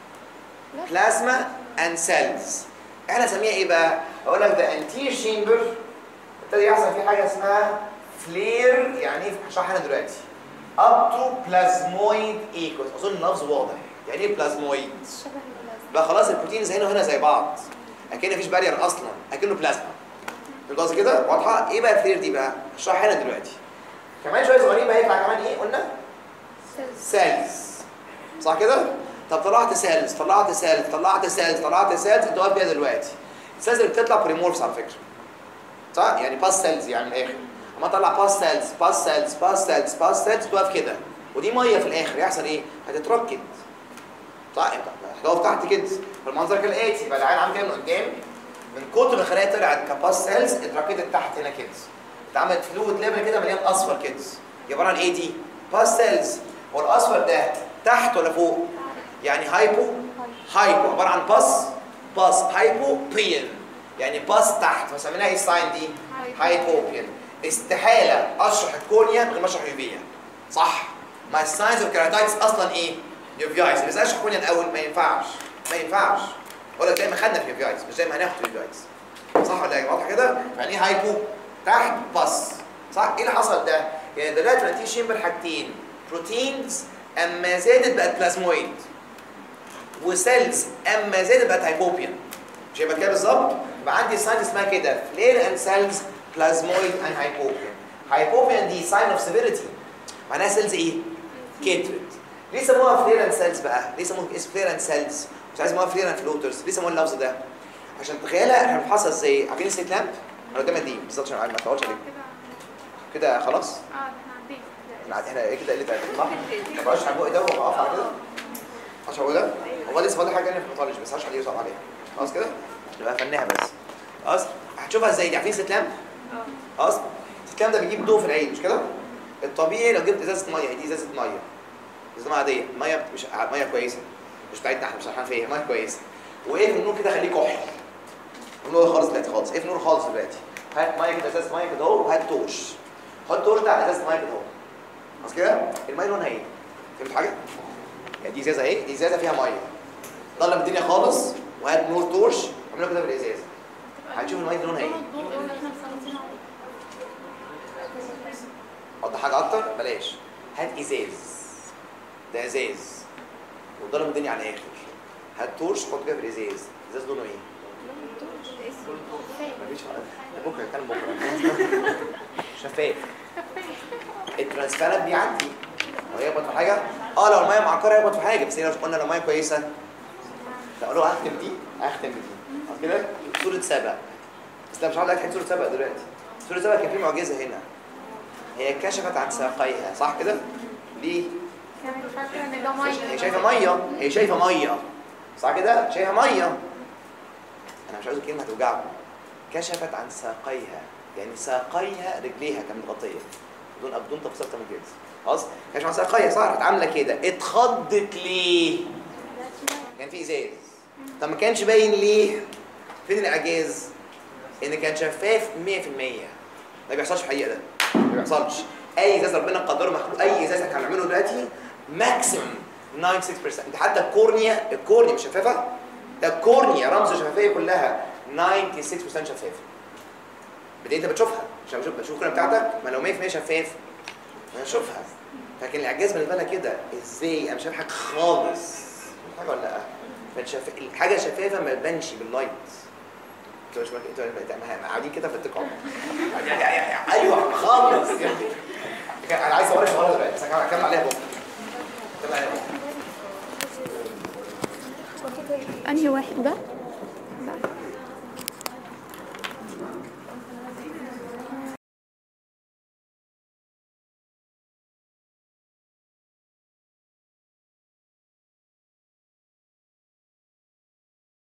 بلازما اند سيلز احنا نسميها ايه بقى اقول لك ده انتير شيمبر ابتدي يحصل فيه حاجه اسمها فلير يعني ايه هشرحها انا دلوقتي up to plasmoid equals اظن اللفظ واضح يعني ايه بلازمويد شبه البلازما بقى خلاص البروتينز هنا وهنا زي بعض اكن مفيش بارير اصلا اكنه بلازما فهمت قصدي كده واضحه ايه بقى الفلير دي بقى هشرحها لنا دلوقتي كمان شويه صغيرين بقى هيطلع كمان ايه قلنا سيلز صح كده طب طلعت سيلز طلعت سيلز طلعت سيلز طلعت سيلز انت واقف بيها دلوقتي السيلز اللي بتطلع بريمورفس على فكره صح يعني باس سيلز يعني من الاخر اما اطلع باس سيلز باس سيلز باس سيلز باس سيلز تقف كده ودي ميه في الاخر يحصل ايه هتتركب صح انت هتقف تحت كده فالمنظر كالاتي يبقى العين عامل كده من قدام من كتر ما الخلايا طلعت كباس سيلز اتركبت تحت هنا كده اتعملت فلويد ليفل كده مليان اصفر كده يبقى عباره عن ايه دي باس سيلز هو الاصفر ده تحت ولا فوق يعني هايبو هايبو عباره عن باس باس هايبو بين يعني باس تحت فسميناها ايه الساين دي هايبوبيان استحاله اشرح الكورنيا من غير ما اشرح اليوفيا صح ما الساينز اوف كيراتايتس اصلا ايه يوفيايتس بس اشرح الكورنيا الاول ما ينفعش ما ينفعش ولا زي ما خدنا في يوفيايتس مش زي ما هناخد في يوفيايتس صح ولا ايه واضح كده يعني ايه هايبو تحت باس صح ايه اللي حصل ده يعني دلوقتي الانتي شيمبر حاجتين بروتينز اما زادت بقت بلازمويد وسيلز اما زادت بقت هايبوبيان مش هيبقى كده بالظبط يبقى عندي ساين اسمها كده فلير اند سيلز بلازمويد اند هايبوبيان هايبوبيان دي ساين اوف سيفيريتي معناها سيلز ايه كترت ليه سموها فلير اند سيلز بقى ليه سموها اسم فلير اند سيلز مش عايز سموها فلير اند فلوترز ليه سموها اللفظ ده عشان تخيلها احنا بنفحصها ازاي عارفين السيت لامب انا قدام دي بالظبط عشان ما تقعدش عليه كده كده خلاص اه ده احنا عدينا احنا احنا ايه كده قله ادب صح ما بقاش على بقى ده واقف على كده عشان هو ده هو لسه فاضل حاجه انا في المطالج بس عشان عليه يصعب عليها خلاص كده نبقى فنها بس خلاص هتشوفها ازاي دي عارفين ست لامب اه خلاص ست لامب ده بيجيب ضوء في العين مش كده الطبيعي لو جبت ازازه ميه دي ازازه ميه ازازه ميه عاديه ميه مش ميه كويسه مش بتاعتنا احنا مش عارفين فيها ميه كويسه وايه في النور كده خليه كحل النور خالص دلوقتي خالص ايه في النور خالص دلوقتي هات ميه كده ازازه ميه كده اهو وهات توش حط توش ده على ازازه ميه كده اهو خلاص كده الميه لونها ايه فهمت حاجه يعني دي ازازه اهي دي ازازه فيها ميه ضلم الدنيا خالص وهات نور توش اعملها كده بالازازه هتشوف الميه دي لونها ايه الضوء اللي احنا مسلطين عليه حط حاجه اكتر بلاش هات ازاز ده ازاز وضلم الدنيا على الاخر هات توش حط كده في الازاز ازاز لونه ايه مفيش فرق. ده بكره كان بكره شفاف الترانسبيرنت بيعدي لو يخبط في حاجه اه لو الميه معكره يخبط في حاجه بس هي لو قلنا لو الميه كويسه فقالوا هختم دي هختم بدي خلاص كده صوره سبق بس لا مش هقول لك حته صوره سبق دلوقتي صوره سبق كان في معجزه هنا هي كشفت عن ساقيها صح كده ليه كانت فاكره ان ده ميه هي شايفه ميه هي شايفه ميه صح كده شايفه ميه انا مش عايز الكلمه هتوجعكم كشفت عن ساقيها يعني ساقيها رجليها كانت متغطيه بدون بدون تفصيل من كده خلاص كشفت عن ساقيها صح راحت عامله كده اتخضت ليه كان في ازاز طب ما كانش باين ليه فين الاعجاز ان كان شفاف 100% ما بيحصلش في الحقيقه ده ما بيحصلش اي ازاز ربنا قدره مخلوق اي ازاز احنا هنعمله دلوقتي ماكسيمم 96% انت حتى الكورنيا الكورنيا مش شفافه ده الكورنيا رمز الشفافيه كلها 96% شفافه بدي انت بتشوفها عشان بشوف بشوف الكره بتاعتك ما لو 100% شفاف انا اشوفها لكن الاعجاز بالنسبه لك كده ازاي انا مش شايف حاجه خالص شايف حاجه ولا لا فالشف... الحاجه شفافه ما تبانش باللايت انتوا مش انتوا انتوا قاعدين كده في التقاعد ايوه خالص انا عايز اوريك صورها دلوقتي بس هكمل عليها بكره هكمل عليها بكره انهي واحد ده